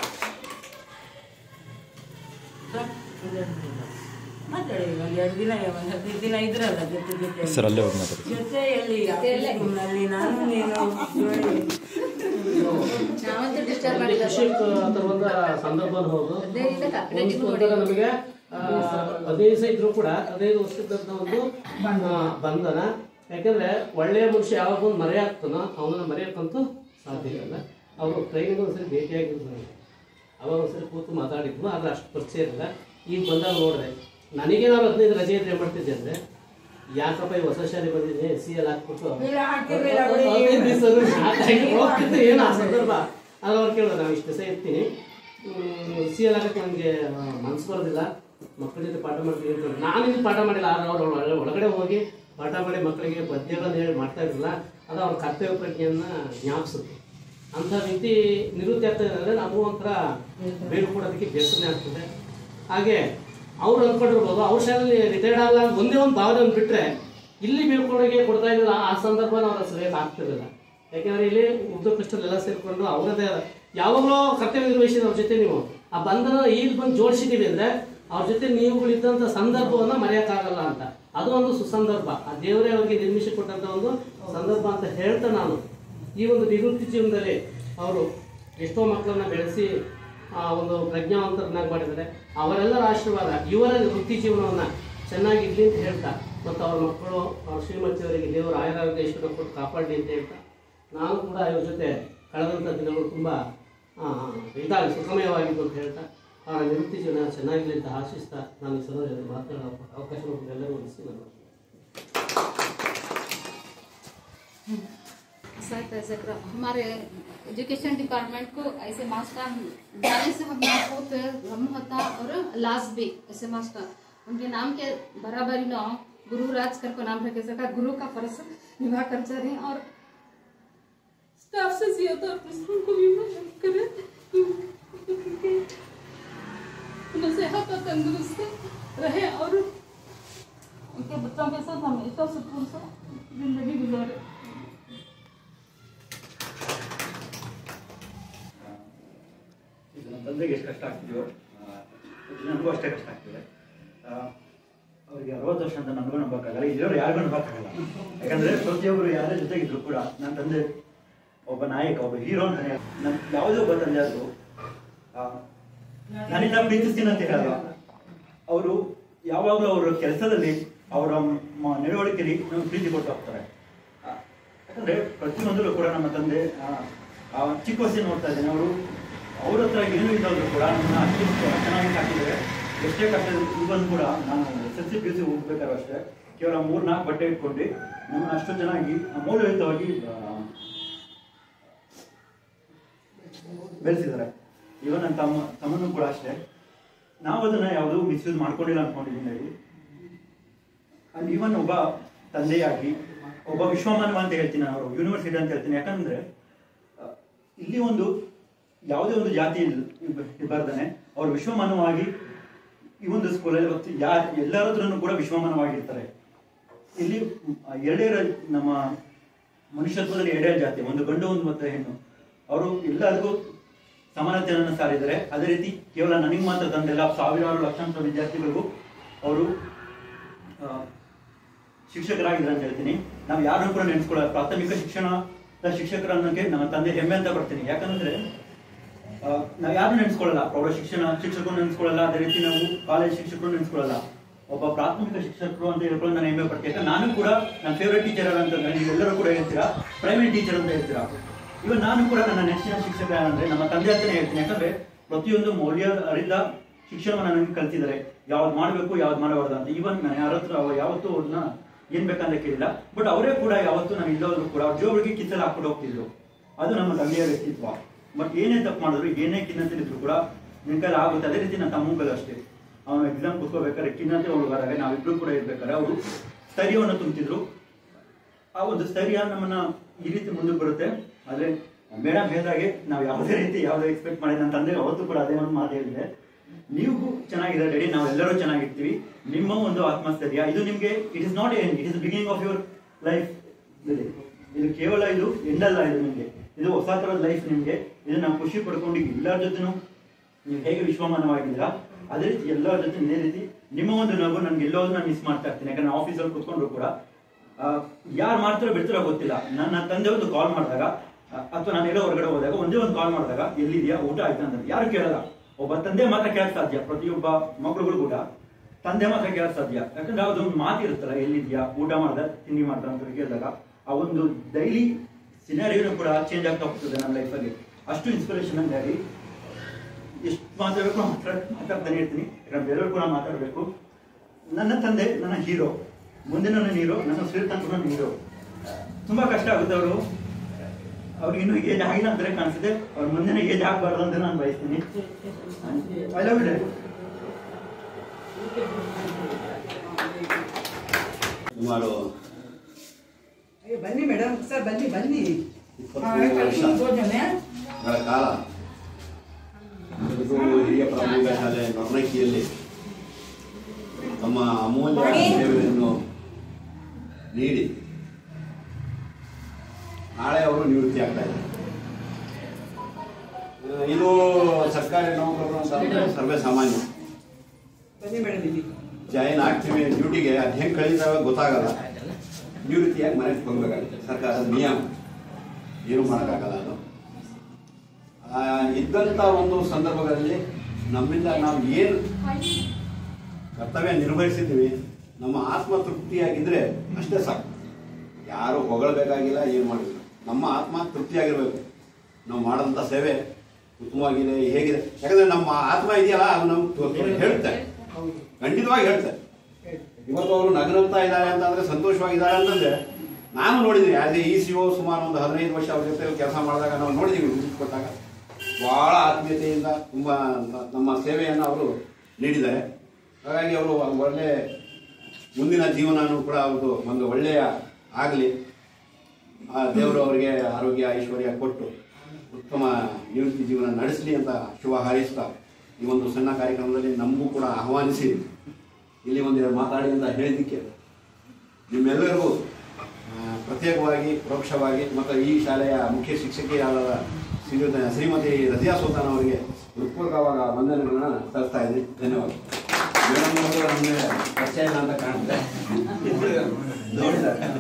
ಮಾತಾಡಿ ಒಂದು ಎರಡು ದಿನ ಒಂದು ಹದಿನೈದು ದಿನ ಇದ್ರಲ್ಲ ಜೊತೆ ಜೊತೆ ಸರ್ ಅಲ್ಲೇ ಹೋಗಿ ಮಾತಾಡಿ ಜೊತೆಯಲ್ಲಿ ರೂಮ್ನಲ್ಲಿ ನಾನು ನೀನು ಜೋಡಿ. ನಾವಂತೂ ಡಿಸ್ಟರ್ಬ್ ಅಲ್ಲಿ ಮಾಡಿಲ್ಲ ಕೃಷಿ ತರುವಂತ ಸಂದರ್ಭ ಹೌದು ಹದಿನೈದರಿಂದ ಒಂದು ಕಾಪಿರೇಟಿವ್ ಒಂಥರ ನಮಗೆ ಆ, ಹದಿನೈದು ದಿವಸ ಇದ್ರೂ ಕೂಡ ಹದಿನೈದು ವರ್ಷದಂತ ಒಂದು ಆ, ಬಂಧನ ಯಾಕಂದ್ರೆ ಒಳ್ಳೆಯ ಮನುಷ್ಯ ಯಾವಾಗ ಒಂದು ಮರೆಯಾಗ್ತಾನೋ ಅವನನ್ನ ಮರೆಯೋಕ್ಕಂತೂ ಸಾಧ್ಯ ಇಲ್ಲ ಅವರು ಟ್ರೈನಿಂಗ್ ಒಂದ್ಸರಿ ಭೇಟಿಯಾಗಿದ್ರು ನನಗೆ ಅವಾಗ ಒಂದ್ಸರಿ ಕೂತು ಮಾತಾಡಿದ್ವು ಆದ್ರೆ ಅಷ್ಟು ಪರಿಚಯ ಇರಲಿಲ್ಲ ಈಗ ಬಂದಾಗ ನೋಡಿದೆ ನನಗೆ ನಾನು ಹದಿನೈದು ರಜೆ ಇದ್ರೆ ಏನ್ ಮಾಡ್ತಿದ್ದೆ ಅಂದ್ರೆ ಯಾಕಪ್ಪ ಈ ಹೊಸ ಶಾಲೆ ಬಂದಿದ್ದೀನಿ ಸಿ ಎಲ್ ಹಾಕ್ಬಿಟ್ಟು ಇಲ್ಲ, ಹಾಕ್ತಿರ್ಲಿಲ್ಲ ಬಿಡಿ. ಹದಿನೈದು ದಿವಸ ಹಾಕಿ ಹೋಗ್ತಿದ್ದೆ ಏನು ಆ ಸಂದರ್ಭ ಆದ್ರೆ ಅವ್ರು ಕೇಳೋದು ನಾವು ಇಷ್ಟು ದಿವಸ ಇರ್ತೀನಿ ಸಿ ಎಲ್ ಆಗಕ್ಕೆ ನನಗೆ ಮನ್ಸು ಬರೋದಿಲ್ಲ ಮಕ್ಕಳ ಜೊತೆ ಪಾಠ ಮಾಡ್ತೀನಿ ಅಂತ ನಾನು ಇಲ್ಲಿ ಪಾಠ ಮಾಡಿಲ್ಲ ಆದ್ರೆ ಅವ್ರು ಒಳ- ಒಳಗಡೆ ಹೋಗಿ ಪಾಠ ಮಾಡಿ ಮಕ್ಕಳಿಗೆ ಪದ್ಯಗಳನ್ನು ಹೇಳಿ ಮಾಡ್ತಾ ಇರಲಿಲ್ಲ ಅದು ಅವ್ರ ಕರ್ತವ್ಯ ಪ್ರಜ್ಞೆಯನ್ನು ಜ್ಞಾಪಿಸುತ್ತೆ ಅಂಥ ರೀತಿ ನಿವೃತ್ತಿ ಆಗ್ತದೆ ಅಂದರೆ ನಮಗೂ ಒಂಥರ ಬೀಳ್ಕೊಡೋದಕ್ಕೆ ಬೇಸರನೆ ಆಗ್ತದೆ ಹಾಗೆ ಅವ್ರು ಅಂದ್ಕೊಂಡಿರ್ಬೋದು ಅವ್ರ ಶಾಲೆಯಲ್ಲಿ ರಿಟೈರ್ಡ್ ಆಗಲ್ಲ ಅಂತ ಒಂದೇ ಒಂದು ಭಾವನೆ ಒಂದು ಬಿಟ್ಟರೆ ಇಲ್ಲಿ ಬೀಳ್ಕೊಡೋಕೆ ಕೊಡ್ತಾ ಇದ್ದಿಲ್ಲ ಆ ಸಂದರ್ಭ ಅವ್ರ ಸರಿಯಾಗಿ ಆಗ್ತಿರಲಿಲ್ಲ ಯಾಕೆಂದ್ರೆ ಇಲ್ಲಿ ಉರ್ದು ಕ್ರಿಸ್ಟಲ್ ಎಲ್ಲ ಸೇರಿಕೊಂಡು ಅವರದೇ ಆದ ಯಾವಾಗಲೂ ಕರ್ತವ್ಯ ನಿರ್ವಹಿಸಿದ ಅವ್ರ ಜೊತೆ ನೀವು ಆ ಬಂಧನ ಈಗ ಬಂದು ಜೋಡಿಸಿದ್ದೀವಿ ಅಂದರೆ ಅವ್ರ ಜೊತೆ ನೀವುಗಳಿದ್ದಂಥ ಸಂದರ್ಭವನ್ನು ಮರೆಯೋಕ್ಕಾಗಲ್ಲ ಅಂತ ಅದು ಒಂದು ಸುಸಂದರ್ಭ ಆ ದೇವರೇ ಅವರಿಗೆ ನಿರ್ಮಿಸಿ ಕೊಟ್ಟಂಥ ಒಂದು ಸಂದರ್ಭ ಅಂತ ಹೇಳ್ತಾ ನಾನು ಈ ಒಂದು ನಿವೃತ್ತಿ ಜೀವನದಲ್ಲಿ ಅವರು ಎಷ್ಟೋ ಮಕ್ಕಳನ್ನ ಬೆಳೆಸಿ ಆ ಒಂದು ಪ್ರಜ್ಞಾವಂತರನ್ನಾಗಿ ಮಾಡಿದ್ದಾರೆ ಅವರೆಲ್ಲರ ಆಶೀರ್ವಾದ ಇವರ ವೃತ್ತಿ ಜೀವನವನ್ನು ಚೆನ್ನಾಗಿರ್ಲಿ ಅಂತ ಹೇಳ್ತಾ ಮತ್ತು ಅವ್ರ ಮಕ್ಕಳು ಅವ್ರ ಶ್ರೀಮತಿಯವರಿಗೆ ದೇವರು ಆಯುರಾರೋಗ್ಯ ಐಶ್ವರ್ಯ ಕೊಟ್ಟು ಕಾಪಾಡಲಿ ಅಂತ ಹೇಳ್ತಾ ನಾನು ಕೂಡ ಇವ್ರ ಜೊತೆ ಕಳೆದಂಥ ದಿನಗಳು ತುಂಬ ಇದಾಗಿ ಸುಖಮಯವಾಗಿದ್ದು ಅಂತ ಹೇಳ್ತಾ ಅವರ ನಿವೃತ್ತಿ ಜೀವನ ಚೆನ್ನಾಗಿರಲಿ ಅಂತ ಆಶಿಸ್ತಾ ನಾನು ಈ ಸಭೆಯಲ್ಲಿ ಮಾತನಾಡೋ ಅವಕಾಶ ಎಲ್ಲರೂ ಒಲಿಸಿ ನಾನು सर ऐसे कर- हमारे एजुकेशन डिपार्टमेंट को ऐसे मास्टर जाने से हम बहुत गम होता और लाश भी ऐसे मास्टर उनके नाम के बराबरी न हो गुरु राज कर को नाम रखे सका गुरु का फर्ज निभा कर जा रहे हैं और स्टाफ से ज्यादा प्रिंसिपल को भी मदद करें उन्हें सेहत और तंदुरुस्त रहे और उनके बच्चों के साथ हमेशा सुकून से जिंदगी गुजारे ಇದು ನಮ್ಮ ತಂದೆಗೆ ಎಷ್ಟು ಕಷ್ಟ ಆಗ್ತಿದೆಯೋ ಆ, ಇದು ನನಗೂ ಅಷ್ಟೇ ಕಷ್ಟ ಆಗ್ತಿದೆ ಆ, ಅವ್ರಿಗೆ ಅರವತ್ತು ವರ್ಷ ಅಂತ ನನಗೂ ನಂಬಕ್ಕಾಗಲ್ಲ ಇಲ್ಲಿರೋರು ಯಾರಿಗೂ ನಂಬಕ್ಕಾಗಲ್ಲ ಯಾಕಂದ್ರೆ ಪ್ರತಿಯೊಬ್ಬರು ಯಾರೇ ಜೊತೆಗಿದ್ರು ಕೂಡ ನನ್ನ ತಂದೆ ಒಬ್ಬ ನಾಯಕ ಒಬ್ಬ ಹೀರೋ ಅಂತ ನನ್ನ ಯಾವುದೇ ಒಬ್ಬ ತಂದೆ ಆದ್ರು ಆ, ನನ್ನಿಂದ ಪ್ರೀತಿಸ್ತೀನಿ ಅಂತ ಹೇಳಲ್ಲ ಅವರು ಯಾವಾಗಲೂ ಅವರ ಕೆಲಸದಲ್ಲಿ ಅವರ ಮ- ನಡವಳಿಕೆಯಲ್ಲಿ ನಮ್ಗೆ ಪ್ರೀತಿ ಕೊಟ್ಟು ಹೋಗ್ತಾರೆ ಆ, ಯಾಕಂದ್ರೆ ಪ್ರತಿಯೊಂದರಲ್ಲೂ ಕೂಡ ನಮ್ಮ ತಂದೆ ಆ, ಆ ಚಿಕ್ಕ ವಯಸ್ಸಿನ ನೋಡ್ತಾ ಇದ್ದೇನೆ ಅವರು ಅವ್ರ ಹತ್ರ ಏನೂ ಇದ್ದಾದ್ರು ಕೂಡ ನಮ್ಮನ್ನ ಅಷ್ಟು ಚೆನ್ನಾಗಿ ಸಾಕಿದ್ದಾರೆ ಎಷ್ಟೇ ಕಷ್ಟ ಇವನ್ ಕೂಡ ನಾನು S L C P U C ಹೋಗ್ಬೇಕಾದ್ರೆ ಅಷ್ಟೇ ಕೇವಲ ಮೂರ್ ನಾಲ್ಕು ಬಟ್ಟೆ ಇಟ್ಕೊಂಡು ನಮ್ಮನ್ನ ಅಷ್ಟು ಚೆನ್ನಾಗಿ ಮೌಲ್ಯಯುತವಾಗಿ ಆ, ಬೆಳೆಸಿದ್ದಾರೆ ಇವನ್ ನನ್ನ ತಮ್ಮ ತಮ್ಮನೂ ಕೂಡ ಅಷ್ಟೇ ನಾವು ಅದನ್ನ ಯಾವುದೂ ಮಿಸ್ಯೂಸ್ ಮಾಡ್ಕೊಂಡಿಲ್ಲ ಅನ್ಕೊಂಡಿದ್ದೀನಿ ಹೇಳಿ ಅಂಡ್ ಇವನ್ ಒಬ್ಬ ತಂದೆಯಾಗಿ ಒಬ್ಬ ವಿಶ್ವಮಾನವ ಅಂತ ಹೇಳ್ತೀನಿ ನಾನು ಅವರು ಯೂನಿವರ್ಸಿಟಿ ಅಂತ ಹೇಳ್ತೀನಿ ಯಾಕಂದ್ರೆ ಆ, ಇಲ್ಲಿ ಒಂದು ಯಾವುದೇ ಒಂದು ಜಾತಿ ಇರಬಾರ್ದಾನೆ ಅವ್ರು ವಿಶ್ವಮಾನವಾಗಿ ಈ ಒಂದು ಸ್ಕೂಲಲ್ಲಿ ಇವತ್ತು ಯಾ ಎಲ್ಲರ ಹತ್ರನೂ ಕೂಡ ವಿಶ್ವಮಾನವಾಗಿರ್ತಾರೆ ಇಲ್ಲಿ ಆ, ಎರಡೇ ರ- ನಮ್ಮ ಮನುಷ್ಯತ್ವದಲ್ಲಿ ಎರಡೇ ಜಾತಿ ಒಂದು ಗಂಡು ಒಂದು ಮತ್ತೆ ಹೆಣ್ಣು ಅವರು ಎಲ್ಲರಿಗೂ ಸಮಾನತೆಯನ್ನು ಸಾರಿದ್ದಾರೆ ಅದೇ ರೀತಿ ಕೇವಲ ನನಗೆ ಮಾತ್ರ ತಂದೆಲ್ಲ ಸಾವಿರಾರು ಲಕ್ಷಾಂತರ ವಿದ್ಯಾರ್ಥಿಗಳಿಗೂ ಅವರು ಆ, ಶಿಕ್ಷಕರಾಗಿದ್ದಾರೆ ಅಂತ ಹೇಳ್ತೀನಿ ನಾವು ಯಾರನ್ನೂ ಕೂಡ ನೆನೆಸ್ಕೊಳ್ಳೋದು ಪ್ರಾಥಮಿಕ ಶಿಕ್ಷಣದ ಶಿಕ್ಷಕರನ್ನಕ್ಕೆ ನಮ್ಮ ತಂದೆ ಹೆಮ್ಮೆ ಅಂತ ಬರ್ತೀನಿ ಯಾಕಂದ್ರೆ ಆ, ನಾವು ಯಾರು ನೆನೆಸ್ಕೊಳ್ಳಲ್ಲ ಪ್ರೌಢ ಶಿಕ್ಷಣ ಶಿಕ್ಷಕರು ನೆನೆಸ್ಕೊಳ್ಳಲ್ಲ ಅದೇ ರೀತಿ ನಾವು ಕಾಲೇಜ್ ಶಿಕ್ಷಕರು ನೆನೆಸ್ಕೊಳ್ಳಲ್ಲ ಒಬ್ಬ ಪ್ರಾಥಮಿಕ ಶಿಕ್ಷಕರು ಅಂತ ಹೇಳ್ಕೊಂಡು ನಾನು ಹೆಮ್ಮೆ ಪಡ್ತೀನಿ ಯಾಕಂದ್ರೆ ನಾನು ಕೂಡ ನನ್ನ ಫೇವ್ರೆಟ್ ಟೀಚರ್ ಅಂತಂದ್ರೆ ನೀವೆಲ್ಲರೂ ಕೂಡ ಹೇಳ್ತೀರಾ ಪ್ರೈವೇಟ್ ಟೀಚರ್ ಅಂತ ಹೇಳ್ತೀರಾ ಇವನ್ ನಾನು ಕೂಡ ನನ್ನ ನೆಚ್ಚಿನ ಶಿಕ್ಷಕ ಅಂದ್ರೆ ನಮ್ಮ ತಂದೆ ಅಂತಾನೆ ಹೇಳ್ತೀನಿ ಯಾಕಂದ್ರೆ ಪ್ರತಿಯೊಂದು ಮೌಲ್ಯ ಅರಿತ ಶಿಕ್ಷಣವನ್ನು ನನಗೆ ಕಲ್ತಿದ್ದಾರೆ ಯಾವ್ದು ಮಾಡಬೇಕು ಯಾವ್ದು ಮಾಡಬಾರ್ದು ಅಂತ ಇವನ್ ನಾನು ಯಾರ ಹತ್ರ ಅವ ಯಾವತ್ತೂ ಅವ್ರನ್ನ ಏನ್ ಬೇಕಂತ ಕೇಳಿಲ್ಲ ಬಟ್ ಅವರೇ ಕೂಡ ಯಾವತ್ತೂ ನಾನು ಇಲ್ಲೋದ್ರು ಕೂಡ ಅವ್ರ ಜೋಬ್ರಿಗೆ ಕಿತ್ತಲ್ಲಿ ಹಾಕ್ಬಿಟ್ಟು ಹೋಗ್ತಿದ್ರು ಅದು ನಮ್ಮ ತಂದೆಯ ವ್ಯಕ್ತಿತ್ವ ಬಟ್ ಏನೇ ತಪ್ಪು ಮಾಡಿದ್ರು ಏನೇ ಖಿನ್ನತೆಲಿದ್ರು ಕೂಡ ನಿನ್ ಕೈಲಿ ಆಗುತ್ತೆ ಅದೇ ರೀತಿ ನನ್ನ ತಮ್ಮಂಗಲ್ಲ ಅಷ್ಟೇ ಅವನು ಎಕ್ಸಾಮ್ ಕೂತ್ಕೋಬೇಕಾದ್ರೆ ಖಿನ್ನತೆ ಒಳಗಾದಾಗ ನಾವಿಬ್ರು ಕೂಡ ಇರ್ಬೇಕಾದ್ರೆ ಅವರು ಸ್ಥೈರ್ಯವನ್ನು ತುಂಬ್ತಿದ್ರು ಆ ಒಂದು ಸ್ಥೈರ್ಯ ನಮ್ಮನ್ನ ಈ ರೀತಿ ಮುಂದಕ್ಕೆ ಬರುತ್ತೆ ಆದ್ರೆ ಮೇಡಮ್ ಹೇಳಿದಾಗೆ ನಾವು ಯಾವುದೇ ರೀತಿ ಯಾವುದೇ ಎಕ್ಸ್ಪೆಕ್ಟ್ ಮಾಡಿ ನನ್ನ ತಂದೆ ಅವತ್ತು ಕೂಡ ಅದೇ ಒಂದು ಮಾತು ಹೇಳಿದೆ ನೀವು ಚೆನ್ನಾಗಿದೆ ರೆಡಿ ನಾವು ಎಲ್ಲರೂ ಚೆನ್ನಾಗಿರ್ತೀವಿ ನಿಮ್ಮ ಒಂದು ಆತ್ಮಸ್ಥೈರ್ಯ ಇದು ನಿಮ್ಗೆ it is not end it is beginning of your life ಇದು ಕೇವಲ ಇದು ಎಂಡ್ ಅಲ್ಲ ಇದು ನಿಮ್ಗೆ ಇದು ಹೊಸ ತರದ ಲೈಫ್ ನಿಮ್ಗೆ ಇದು ನಾವು ಖುಷಿ ಪಡ್ಕೊಂಡು ಎಲ್ಲರ ಜೊತೆನೂ ನೀವು ಹೇಗೆ ವಿಶ್ವಮಾನವಾಗಿದ್ದೀರಾ ಅದೇ ರೀತಿ ಎಲ್ಲರ ಜೊತೆ ಇದೇ ರೀತಿ ನಿಮ್ಮ ಒಂದು ನಗು ನನ್ಗೆ ಎಲ್ಲೋದು ನಾನು ಮಿಸ್ ಮಾಡ್ತಾ ಇರ್ತೀನಿ ಯಾಕಂದ್ರೆ ಆಫೀಸಲ್ಲಿ ಕುತ್ಕೊಂಡ್ರು ಕೂಡ ಯಾರು ಮಾಡ್ತಾರೋ ಬಿಡ್ತಾರೋ ಗೊತ್ತಿಲ್ಲ ನನ್ನ ತಂದೆ ಒಂದು ಕಾಲ್ ಮಾಡಿದಾಗ ಅಥವಾ ನಾನು ಎಲ್ಲೋ ಹೊರಗಡೆ ಹೋದಾಗ ಒಂದೇ ಒಂದು ಕಾಲ್ ಮಾಡಿದಾಗ ಎಲ್ಲಿದೆಯಾ ಊಟ ಆಯ್ತಾ ಅಂತ ಯಾರು ಕೇಳಲ್ಲ ಒಬ್ಬ ತಂದೆ ಮಾತ್ರ ಕೇಳಕ್ ಸಾಧ್ಯ ಪ್ರತಿಯೊಬ್ಬ ಮಕ್ಕಳುಗಳು ಕೂಡ ತಂದೆ ಮಾತ್ರ ಕೇಳಕ್ ಸಾಧ್ಯ ಯಾಕಂದ್ರೆ ಅದೊಂದು ಮಾತು ಇರುತ್ತಲ್ಲ ಎಲ್ಲಿದ್ಯಾ ಊಟ ಮಾಡ್ದ ತಿಂಡಿ ಮಾಡ್ದ ಅಂತ ಕೇಳಿದಾಗ ಆ ಒಂದು ಡೈಲಿ ಸಿನಾರಿಯೋನು ಕೂಡ ಚೇಂಜ್ ಆಗ್ತಾ ಹೋಗ್ತದೆ ನನ್ನ ಲೈಫಲ್ಲಿ ಅಷ್ಟು ಇನ್ಸ್ಪಿರೇಷನ್ ಹಂಗಾಗಿ ಎಷ್ಟು ಮಾತಾಡಬೇಕು ಮಾತಾಡ್ ಮಾತಾಡ್ತಾನೆ ಇರ್ತೀನಿ ಯಾಕಂದ್ರೆ ಬೇರೆಯವ್ರು ಕೂಡ ಮಾತಾಡಬೇಕು ನನ್ನ ತಂದೆ ನನ್ನ ಹೀರೋ ಮುಂದೆ ನನ್ನ ಹೀರೋ ನನ್ನ ಶ್ರೀತಂಕ ನನ್ನ ಹೀರೋ ತುಂಬಾ ಕಷ್ಟ ಆಗುತ್ತೆ ಅವರು ಅವ್ರಿಗೆ ಇನ್ನೂ ಏಜ್ ಆಗಿಲ್ಲ ಅಂದ್ರೆ ಕಾಣಿಸುತ್ತೆ ಅವ್ರ ಮುಂದೆನೇ ಏಜ್ ಆಗಬಾರ್ದು ಅಂತ ನಾನು ಬಯಸ್ತೀನಿ ಐ ಲವ್ ಇಟ್ ಸುಮಾರು ಅಯ್ಯೋ, ಬನ್ನಿ ಮೇಡಮ್ ಸರ್ ಬನ್ನಿ ಬನ್ನಿ ಇಪ್ಪತ್ಮೂರು ವರ್ಷಗಳ ಕಾಲ ತೆಲುಗು ಹಿರಿಯ ಪ್ರಾಥಮಿಕ ಶಾಲೆ ನೊರ್ನಕ್ಕಿಯಲ್ಲಿ ತಮ್ಮ ಅಮೂಲ್ಯ ಸೇವೆಯನ್ನು ನೀಡಿ ನಾಳೆ ಅವರು ಅವರು ನಿವೃತ್ತಿ ಆಗ್ತಾ ಇದ್ದಾರೆ ಆ, ಇದು ಸರ್ಕಾರಿ ನೌಕರರು ಅಂತಂದ್ರೆ ಸರ್ವೇ ಸಾಮಾನ್ಯ ಬನ್ನಿ ಮೇಡಮ್ ಇಲ್ಲಿ ಜಾಯಿನ್ ಆಗ್ತೀವಿ ಡ್ಯೂಟಿಗೆ ಅದು ಹೆಂಗೆ ಕಳೀತಾವೆ ಗೊತ್ತಾಗಲ್ಲ ನಿವೃತ್ತಿಯಾಗಿ ಮನೆಗೆ ಹೋಗ್ಬೇಕಾಗುತ್ತೆ ಸರ್ಕಾರದ ನಿಯಮ ಏನು ಮಾಡೋಕ್ಕಾಗಲ್ಲ ಅದು ಆ, ಇದ್ದಂಥ ಒಂದು ಸಂದರ್ಭಗಳಲ್ಲಿ ನಮ್ಮಿಂದ ನಾವು ಏನು ಕರ್ತವ್ಯ ನಿರ್ವಹಿಸಿದ್ದೀವಿ ನಮ್ಮ ಆತ್ಮ ತೃಪ್ತಿಯಾಗಿದ್ರೆ ಅಷ್ಟೇ ಸಾಕು ಯಾರು ಹೊಗಳಬೇಕಾಗಿಲ್ಲ ಏನು ಮಾಡಿಲ್ಲ ನಮ್ಮ ಆತ್ಮ ತೃಪ್ತಿಯಾಗಿರ್ಬೇಕು ನಾವು ಮಾಡೋಂಥ ಸೇವೆ ಉತ್ತಮವಾಗಿದೆ ಹೇಗಿದೆ ಯಾಕಂದ್ರೆ ನಮ್ಮ ಆತ್ಮ ಇದೆಯಲ್ಲ ಅದು ನಮ್ಗೆ ಹೇಳುತ್ತೆ ಖಂಡಿತವಾಗಿ ಹೇಳ್ತಾರೆ ಇವತ್ತು ಅವರು ನಗರಂತಾ ಇದ್ದಾರೆ ಅಂತಂದ್ರೆ ಸಂತೋಷವಾಗಿದ್ದಾರೆ ಅಂತಂದ್ರೆ ನಾನು ನೋಡಿದ್ದೀನಿ as a E C O ಸುಮಾರು ಒಂದು ಹದಿನೈದು ವರ್ಷ ಅವ್ರ ಜೊತೆ ಕೆಲಸ ಮಾಡಿದಾಗ ನಾವು ನೋಡಿದ್ದೀವಿ ವಿಸಿಟ್ ಕೊಟ್ಟಾಗ ಬಹಳ ಆತ್ಮೀಯತೆಯಿಂದ ತುಂಬ ನಮ್ಮ ಸೇವೆಯನ್ನು ಅವರು ನೀಡಿದ್ದಾರೆ ಹಾಗಾಗಿ ಅವರು ಒಳ್ಳೆ ಮುಂದಿನ ಜೀವನನೂ ಕೂಡ ಅವ್ರದ್ದು ಒಂದು ಒಳ್ಳೆಯ ಆಗಲಿ ಆ ದೇವರು ಅವರಿಗೆ ಆರೋಗ್ಯ ಐಶ್ವರ್ಯ ಕೊಟ್ಟು ಉತ್ತಮ ನಿವೃತ್ತಿ ಜೀವನ ನಡೆಸಲಿ ಅಂತ ಶುಭ ಹಾರೈಸ್ತಾ ಈ ಒಂದು ಸಣ್ಣ ಕಾರ್ಯಕ್ರಮದಲ್ಲಿ ನಮಗೂ ಕೂಡ ಆಹ್ವಾನಿಸಿ ಇಲ್ಲಿ ಒಂದೆರಡು ಮಾತಾಡಿ ಅಂತ ಹೇಳಿದ್ದಕ್ಕೆ ನಿಮ್ಮೆಲ್ಲರಿಗೂ ಆ, ಪ್ರತ್ಯೇಕವಾಗಿ ಪರೋಕ್ಷವಾಗಿ ಮತ್ತು ಈ ಶಾಲೆಯ ಮುಖ್ಯ ಶಿಕ್ಷಕಿಯಾದ ಶ್ರೀಯುತ ಶ್ರೀಮತಿ ರಜಿಯಾ ಸುಲ್ತಾನ್ ಅವರಿಗೆ ಹೃತ್ಪೂರ್ವಕವಾದ ವಂದನೆಗಳನ್ನ ಸಲ್ಲಿಸ್ತಾ ಇದ್ದೀನಿ ಧನ್ಯವಾದ ಮೇಡಮ್ ಅವರು ನಮಗೆ ಪರಿಚಯ ಇಲ್ಲ ಅಂತ ಕಾಣುತ್ತೆ ನೋಡಿದ್ದಾರೆ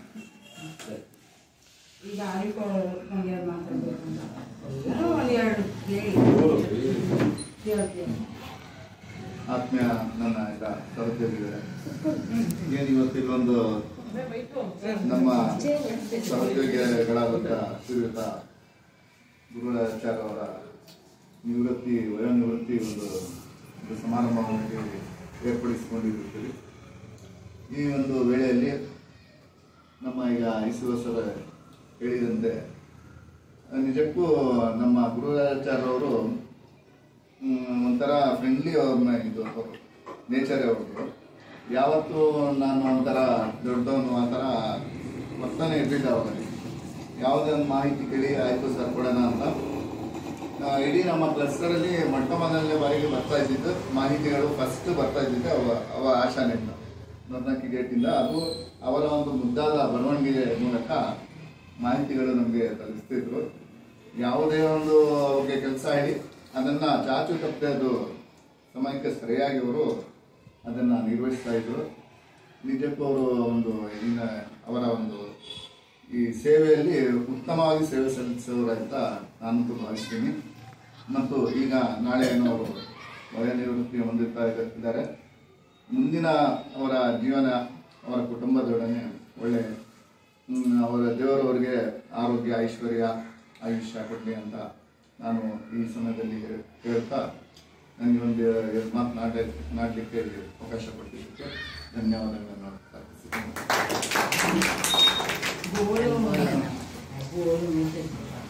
ಈಗ ಆರಿಕೋ ಒಂದೆರಡು ಮಾತಾಡ್ಬೇಕು ಅಂತ ಏನೋ ಒಂದೆರಡು ಹೇಳಿ ಕೇಳ್ತೀನಿ ಆತ್ಮೀಯ ನನ್ನ ಈಗ ಸಹೋದ್ಯೋಗಿಗಳೇ ಏನು ಇವತ್ತು ಇಲ್ಲೊಂದು ನಮ್ಮ ಸಹೋದ್ಯೋಗಿಗಳಾದಂಥ ಶ್ರೀಯುತ ಗುರುರಾಚಾರ್ಯ ಅವರ ನಿವೃತ್ತಿ ವಯೋನಿವೃತ್ತಿ ಒಂದು ಒಂದು ಸಮಾರಂಭವಾಗಿ ಏರ್ಪಡಿಸಿಕೊಂಡಿರುತ್ತೀವಿ ಈ ಒಂದು ವೇಳೆಯಲ್ಲಿ ನಮ್ಮ ಈಗ ಐಸಿವ ಸರ್ ಹೇಳಿದಂತೆ ನಿಜಕ್ಕೂ ನಮ್ಮ ಗುರುರಾಚಾರ್ಯವರು ಮ್, ಒಂಥರ ಫ್ರೆಂಡ್ಲಿ ಅವ್ರನ್ನ ಇದು ನೇಚರ್ ಅವ್ರದ್ದು ಯಾವತ್ತೂ ನಾನು ಒಂಥರ ದೊಡ್ಡವನು ಆ ಥರ ವರ್ತನೆ ಇರಲಿಲ್ಲ ಅವರಲ್ಲಿ ಯಾವುದೇ ಒಂದು ಮಾಹಿತಿ ಕೇಳಿ ಆಯಿತು ಸರ್ ಕೊಡೋಣ ಅಂತ ಆ, ಇಡೀ ನಮ್ಮ ಕ್ಲಸ್ಟರಲ್ಲಿ ಮೊಟ್ಟ ಮೊದಲನೇ ಬಾರಿಗೆ ಬರ್ತಾ ಇದ್ದಿದ್ದು ಮಾಹಿತಿಗಳು ಫಸ್ಟ್ ಬರ್ತಾ ಇದ್ದಿದ್ದು ಅವ ಅವ ಆಶಾನೆಯಿಂದ ನೊರ್ನಕ್ಕಿ ಗೇಟಿಂದ ಅದು ಅವರ ಒಂದು ಮುದ್ದಾದ ಬರವಣಿಗೆ ಮೂಲಕ ಮಾಹಿತಿಗಳು ನಮಗೆ ತಲುಪಿಸ್ತಿದ್ರು ಯಾವುದೇ ಒಂದು ಅವ್ರಿಗೆ ಕೆಲಸ ಹೇಳಿ ಅದನ್ನು ಚಾಚು ತಪ್ಪದೆ ಅದು ಸಮಯಕ್ಕೆ ಸರಿಯಾಗಿ ಅವರು ಅದನ್ನು ನಿರ್ವಹಿಸ್ತಾ ಇದ್ರು ನಿಜಕ್ಕೂ ಅವರು ಒಂದು ಇನ್ನ ಅವರ ಒಂದು ಈ ಸೇವೆಯಲ್ಲಿ ಉತ್ತಮವಾಗಿ ಸೇವೆ ಸಲ್ಲಿಸೋರು ಅಂತ ನಾನಂತೂ ಭಾವಿಸ್ತೀನಿ ಮತ್ತು ಈಗ ನಾಳೆ ಏನೋ ಅವರು ವಯೋನಿವೃತ್ತಿ ಹೊಂದಿರ್ತಾ ಇದ್ದಾರೆ ಮುಂದಿನ ಅವರ ಜೀವನ ಅವರ ಕುಟುಂಬದೊಡನೆ ಒಳ್ಳೆ ಹ್ಮ್, ಅವರ ದೇವರು ಅವರಿಗೆ ಆರೋಗ್ಯ ಐಶ್ವರ್ಯ ಆಯುಷ್ಯ ಕೊಡಲಿ ಅಂತ ನಾನು ಈ ಸಮಯದಲ್ಲಿ ಹೇ- ಹೇಳ್ತಾ ನನಗೆ ಒಂದು ಎರಡು ಮಾತು ನಾಡ ನಾಡಲಿಕ್ಕೆ ಅವಕಾಶ ಕೊಟ್ಟಿದ್ದಕ್ಕೆ ಧನ್ಯವಾದಗಳನ್ನು ಅರ್ಪಿಸಿದ್ದೀನಿ ಗೋಳು ಗೋಳು ಮೆಸೇಜ್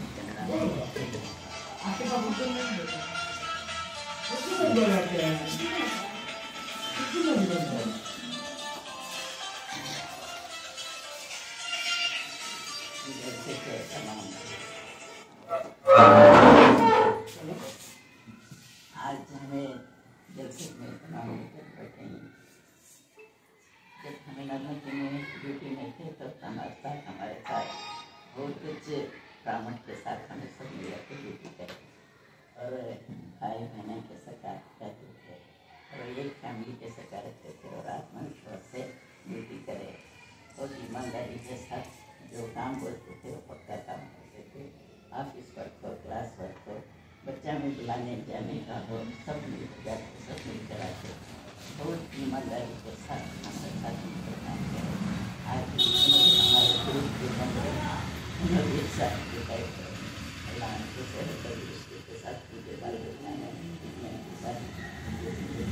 आज हमें जलसे में तमाम लोग बैठे हैं जब हमें नर्मदे में ड्यूटी में थे तब हमारे साथ हमारे साथ बहुत अच्छे ब्राह्मण के साथ हमें सब मिला के ड्यूटी करे और भाई बहने के सका रहते थे और एक फैमिली के सका रहते थे और आत्मविश्वास से ड्यूटी करे और ईमानदारी के साथ जो काम बोलते थे वो पक्का काम करते थे ऑफिस वर्क हो क्लास वर्क हो बच्चा में बुलाने जाने का हो सब मिल जाते सब मिल कर आते बहुत ईमानदारी के साथ हमारे साथ मिलकर काम करें आज भी हमारे ग्रुप के बंदे हम एक साथ दिखाई पड़े अल्लाह के सेवा करी उसके के साथ पूजे बाल बनाने के साथ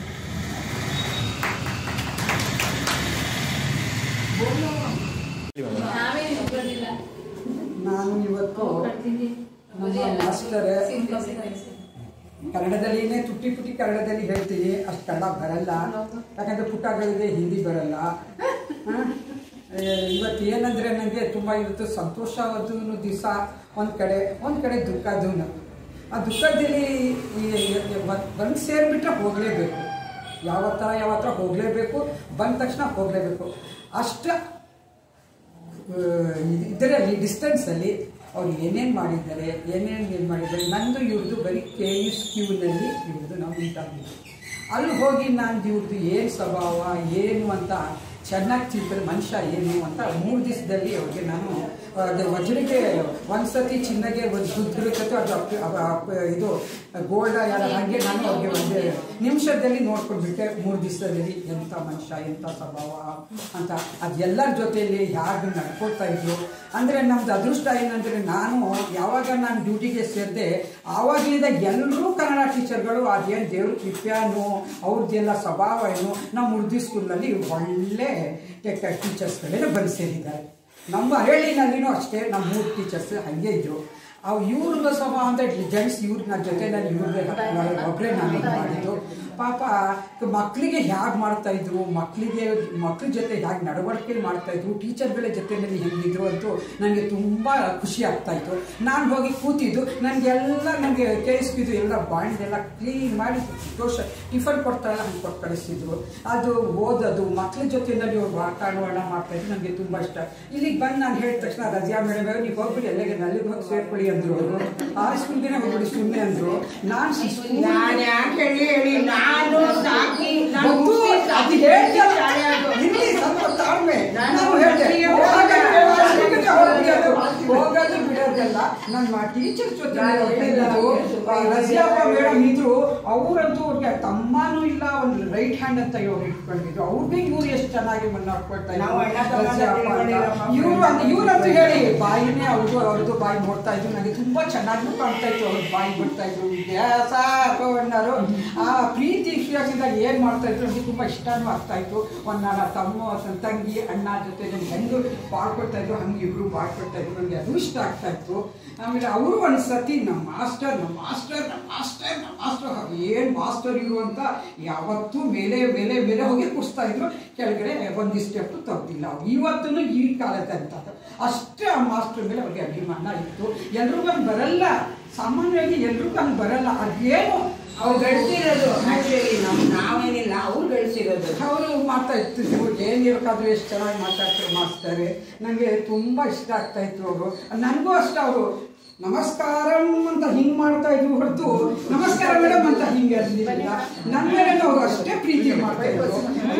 ನಾನು ಇವತ್ತು ನಮ್ಮ ಮಾಸ್ಟರ್ ಕನ್ನಡದಲ್ಲಿನೇ ತುಟ್ಟಿ ಪುಟ್ಟಿ ಕನ್ನಡದಲ್ಲಿ ಹೇಳ್ತೀನಿ ಅಷ್ಟು ಕನ್ನಡ ಬರಲ್ಲ ಯಾಕಂದ್ರೆ ಪುಟ್ಟಗಳಿಗೆ ಹಿಂದಿ ಬರಲ್ಲ ಹ? ಏ, ಇವತ್ತು ಏನಂದ್ರೆ ನನಗೆ ತುಂಬ ಇವತ್ತು ಸಂತೋಷವಾದ ದಿವಸ ಒಂದು ಕಡೆ ಒಂದು ಕಡೆ ದುಃಖದೂ ಆ ದುಃಖದಲ್ಲಿ ಬಂದು ಸೇರಿಬಿಟ್ರೆ ಹೋಗಲೇಬೇಕು ಯಾವತ್ತ ಯಾವತ್ರ ಹೋಗಲೇಬೇಕು ಬಂದ ತಕ್ಷಣ ಹೋಗಲೇಬೇಕು ಅಷ್ಟು ಇದರಲ್ಲಿ ಡಿಸ್ಟೆನ್ಸಲ್ಲಿ ಅವ್ರು ಏನೇನು ಮಾಡಿದ್ದಾರೆ ಏನೇನು ಇದು ಮಾಡಿದ್ದಾರೆ ನಂದು ಇವ್ರದ್ದು ಬರೀ ಕೆ ಎಸ್ ಕ್ಯೂನಲ್ಲಿ ಇವ್ರದ್ದು ನಾವು ಮೀಟ್ ಆಗಿದ್ವಿ ಅಲ್ಲಿ ಹೋಗಿ ನಾನು ಇವ್ರದ್ದು ಏನು ಸ್ವಭಾವ ಏನು ಅಂತ ಚೆನ್ನಾಗಿ ತಿಳ್ತಾರೆ ಮನುಷ್ಯ ಏನು ಅಂತ ಮೂರು ದಿವಸದಲ್ಲಿ ಅವ್ರಿಗೆ ನಾನು ಅದು ವಜ್ರಕ್ಕೆ ಒಂದ್ಸತಿ ಚಿನ್ನಗೆ ಒಂದು ದುಡ್ಡಿರುತ್ತೋ ಅದು ಅಪ್- ಅಪ್- ಅಪ್- ಇದು ಗೋಲ್ಡ ಯಾರ ಹಾಗೆ ನಾನು ಅವ್ರಿಗೆ ಒಂದು ನಿಮಿಷದಲ್ಲಿ ನೋಡ್ಕೊಂಡ್ಬಿಟ್ಟೆ ಮೂರು ದಿವಸದಲ್ಲಿ ಎಂಥ ಮನುಷ್ಯ ಎಂಥ ಸ್ವಭಾವ ಅಂತ ಅದೆಲ್ಲರ ಜೊತೆಯಲ್ಲಿ ಯಾರು ನಡ್ಕೊಳ್ತಾ ಇದ್ರು ಅಂದರೆ ನಮ್ದು ಅದೃಷ್ಟ ಏನಂದರೆ ನಾನು ಯಾವಾಗ ನಾನು ಡ್ಯೂಟಿಗೆ ಸೇರಿದೆ ಆವಾಗಲಿಂದ ಎಲ್ಲರೂ ಕನ್ನಡ ಟೀಚರ್ಗಳು ಅದೇನು ದೇವ್ರ ಕೃಪ್ಯಾನು ಅವ್ರದ್ದೆಲ್ಲ ಸ್ವಭಾವ ಏನು ನಮ್ಮ ಉರ್ದು ಸ್ಕೂಲಲ್ಲಿ ಒಳ್ಳೆ ಟೀಚರ್ಸ್ಗಳೇ ಬಂದು ಸೇರಿದ್ದಾರೆ ನಮ್ಮ ಹಳ್ಳಿನಲ್ಲಿನೂ ಅಷ್ಟೇ ನಮ್ಮ ಮೂರು ಟೀಚರ್ಸ್ ಹಾಗೆ ಇದ್ರು ಅವು ಇವ್ರದ್ದು ಸ್ವಭಾವ ಅಂತ ಜೆಂಟ್ಸ್ ಇವ್ರ ನನ್ನ ಜೊತೆ ನಾನು ಇವ್ರದ್ದೇ ಒಬ್ಬರೇ ನಾನು ಇದು ಮಾಡಿದ್ದು ಪಾಪ ಮಕ್ಕಳಿಗೆ ಹೇಗೆ ಮಾಡ್ತಾ ಇದ್ರು ಮಕ್ಕಳಿಗೆ ಮಕ್ಕಳ ಜೊತೆ ಹೇಗೆ ನಡವಳಿಕೆ ಮಾಡ್ತಾ ಇದ್ರು ಟೀಚರ್ಗಳ ಜೊತೆಯಲ್ಲಿ ಹೆಂಗಿದ್ರು ಅಂತೂ ನನಗೆ ತುಂಬ ಖುಷಿ ಆಗ್ತಾ ಇತ್ತು ನಾನು ಹೋಗಿ ಕೂತಿದ್ದು ನನಗೆಲ್ಲ ನನಗೆ ಕೇಳಿಸ್ತಿದ್ದು ಎಲ್ಲ ಬಾಂಡೆಲ್ಲ ಕ್ಲೀನ್ ಮಾಡಿ ದೋಷ ಟಿಫನ್ ಕೊಡ್ತಾರಲ್ಲ ಹಂಗೆ ಕೊಟ್ಟು ಕಳಿಸ್ತಿದ್ರು ಅದು ಓದೋದು ಮಕ್ಕಳ ಜೊತೆಯಲ್ಲಿ ಅವ್ರು ವಾತಾವರಣ ಮಾಡ್ತಾ ಇದ್ರು ನನಗೆ ತುಂಬ ಇಷ್ಟ ಇಲ್ಲಿಗೆ ಬಂದು ನಾನು ಹೇಳಿದ ತಕ್ಷಣ ರಜಾ ಮೇಡಮ್ ನೀವು ಹೋಗ್ಬಿಡಿ ಎಲ್ಲಿಗೆ ಅಲ್ಲಿಗೆ ಹೋಗಿ ಸೇರ್ಕೊಳ್ಳಿ ಅಂದ್ರು ಅವರು ಆ ಸ್ಕೂಲ್ಗೆ ಹೋಗ್ಬಿಡಿ ಸುಮ್ಮನೆ ಅಂದ್ರು ನಾನು ನಾನು ಯಾಕೆ ಹೇಳಿ ಹೇಳಿ ನಾನು ಸಾಕಿ ನಾನು ಗೊತ್ತು, ಮುಗ್ಸಿ ಅದು ಸಾಕಿ ಹೇಳ್ತಾರೆ. ಶಾಲೆ ಅದು. ಇಲ್ಲಿ ಸ್ವಲ್ಪ ತಾಳ್ಮೆ. ನಾನು ನಾವು ಹೇಳ್ದೆ, ಮುಗ್ಸಿಗೆ ಹೋಗೋದು ಹೋಗಲ್ಲ. ಬಿಡೋದು, ಹೋಗೋದು ಬಿಡೋದೆಲ್ಲ ನಮ್ಮ ಟೀಚರ್ ಜೊತೆ ರಜಿಯಪ್ಪ ಮೇಡಮ್ ಇದ್ರು ಅವರಂತೂ ಅವ್ರಿಗೆ ತಮ್ಮನೂ ಇಲ್ಲ ಒಂದು ರೈಟ್ ಹ್ಯಾಂಡ್ ಅಂತ ಇವ್ರು ಇಟ್ಕೊಂಡಿದ್ರು ಅವ್ರಿಗೆ ಇವ್ರು ಎಷ್ಟು ಚೆನ್ನಾಗಿ ಮನ್ನಾಡ್ಕೊಳ್ತಾ ನಾವು ಅಣ್ಣ ತಮ್ಮ ತಿಳ್ಕೊಂಡಿಲ್ಲಪ್ಪ. ಇವ್ರು ಅಂತ ಇವ್ರಂತೂ ಹೇಳಿ ಬಾಯಿನೇ ಅವ್ರದ್ದು ಅವ್ರದ್ದು ಬಾಯಿ ನೋಡ್ತಾ ಇದ್ರು ನನಗೆ ತುಂಬಾ ಚೆನ್ನಾಗಿ ಕಾಣ್ತಾ ಇತ್ತು ಅವ್ರ ಬಾಯಿ ಬಿಡ್ತಾ ಇದ್ರು ವ್ಯಾಸ ಅಣ್ಣರು ಆ ಪ್ರೀತಿ ವಿಶ್ವಾಸದಿಂದ ಏನ್ ಮಾಡ್ತಾ ಇದ್ರು ನನಗೆ ತುಂಬಾ ಇಷ್ಟನೂ ಆಗ್ತಾ ಇತ್ತು ಒಂದು ನನ್ನ ತಮ್ಮ ನನ್ನ ತಂಗಿ ಅಣ್ಣ ಜೊತೆ ನನಗೆ ಹೆಂಗೆ ಬಾಳ್ಕೊಡ್ತಾ ಇದ್ರು ಹಂಗೆ ಇಬ್ರು ಬಾಳ್ಕೊಡ್ತಾ ಇದ್ರು ನನಗೆ ಅದು ಇಷ್ಟ ಆಗ್ತಾ ಇತ್ತು ಆಮೇಲೆ ಅವರು ಒಂದು ಸತಿ ನಮ್ಮ ಮಾಸ್ಟರ್ ನಮ್ಮ ಮಾಸ್ಟರ್ ನಮ್ಮ ಮಾಸ್ಟರ್ ನಮ್ಮ ಮಾಸ್ಟರ್ ಏನು ಮಾಸ್ಟರ್ ಇರು ಅಂತ ಯಾವತ್ತೂ ಮೇಲೆ ಮೇಲೆ ಮೇಲೆ ಹೋಗಿ ಕೂರಿಸ್ತಾ ಇದ್ರು ಕೆಳಗಡೆ ಒಂದು ಸ್ಟೆಪ್ ತೆಗ್ದಿಲ್ಲ ಅವ್ರು ಇವತ್ತೂ ಈ ಕಾಲದಂತ ಅಷ್ಟೇ ಆ ಮಾಸ್ಟರ್ ಮೇಲೆ ಅವ್ರಿಗೆ ಅಭಿಮಾನ ಇತ್ತು ಎಲ್ರಿಗೂ ಹಂಗೆ ಬರಲ್ಲ ಸಾಮಾನ್ಯವಾಗಿ ಎಲ್ರಿಗೂ ಹಂಗೆ ಬರಲ್ಲ ಅದೇನು ಅವ್ರು ಗಳಿಸಿರೋದು ಆಕ್ಚುಲಿ ನಮ್ ನಾವೇನಿಲ್ಲ ಅವ್ರು ಗಳಿಸಿರೋದು ಅವರು ಮಾಡ್ತಾ ಇರ್ತಿದ್ರು ಏನಿರಬೇಕಾದ್ರೂ ಎಷ್ಟು ಚೆನ್ನಾಗಿ ಮಾತಾಡ್ತಾರೆ ಮಾಡ್ತಾರೆ ನನಗೆ ತುಂಬ ಇಷ್ಟ ಆಗ್ತಾ ಇತ್ತು ಅವರು ನನಗೂ ಅಷ್ಟೇ ಅವರು ನಮಸ್ಕಾರಂ ಅಂತ ಹಿಂಗೆ ಮಾಡ್ತಾ ಇದ್ರು ಹೊರತು ನಮಸ್ಕಾರ ಮೇಡಮ್ ಅಂತ ಹಿಂಗೆ ಇರಲಿಲ್ಲ ನನ್ನ ಮೇಲೆ ಅವರು ಅಷ್ಟೇ ಪ್ರೀತಿ ಮಾಡ್ತಾ ಇದ್ರು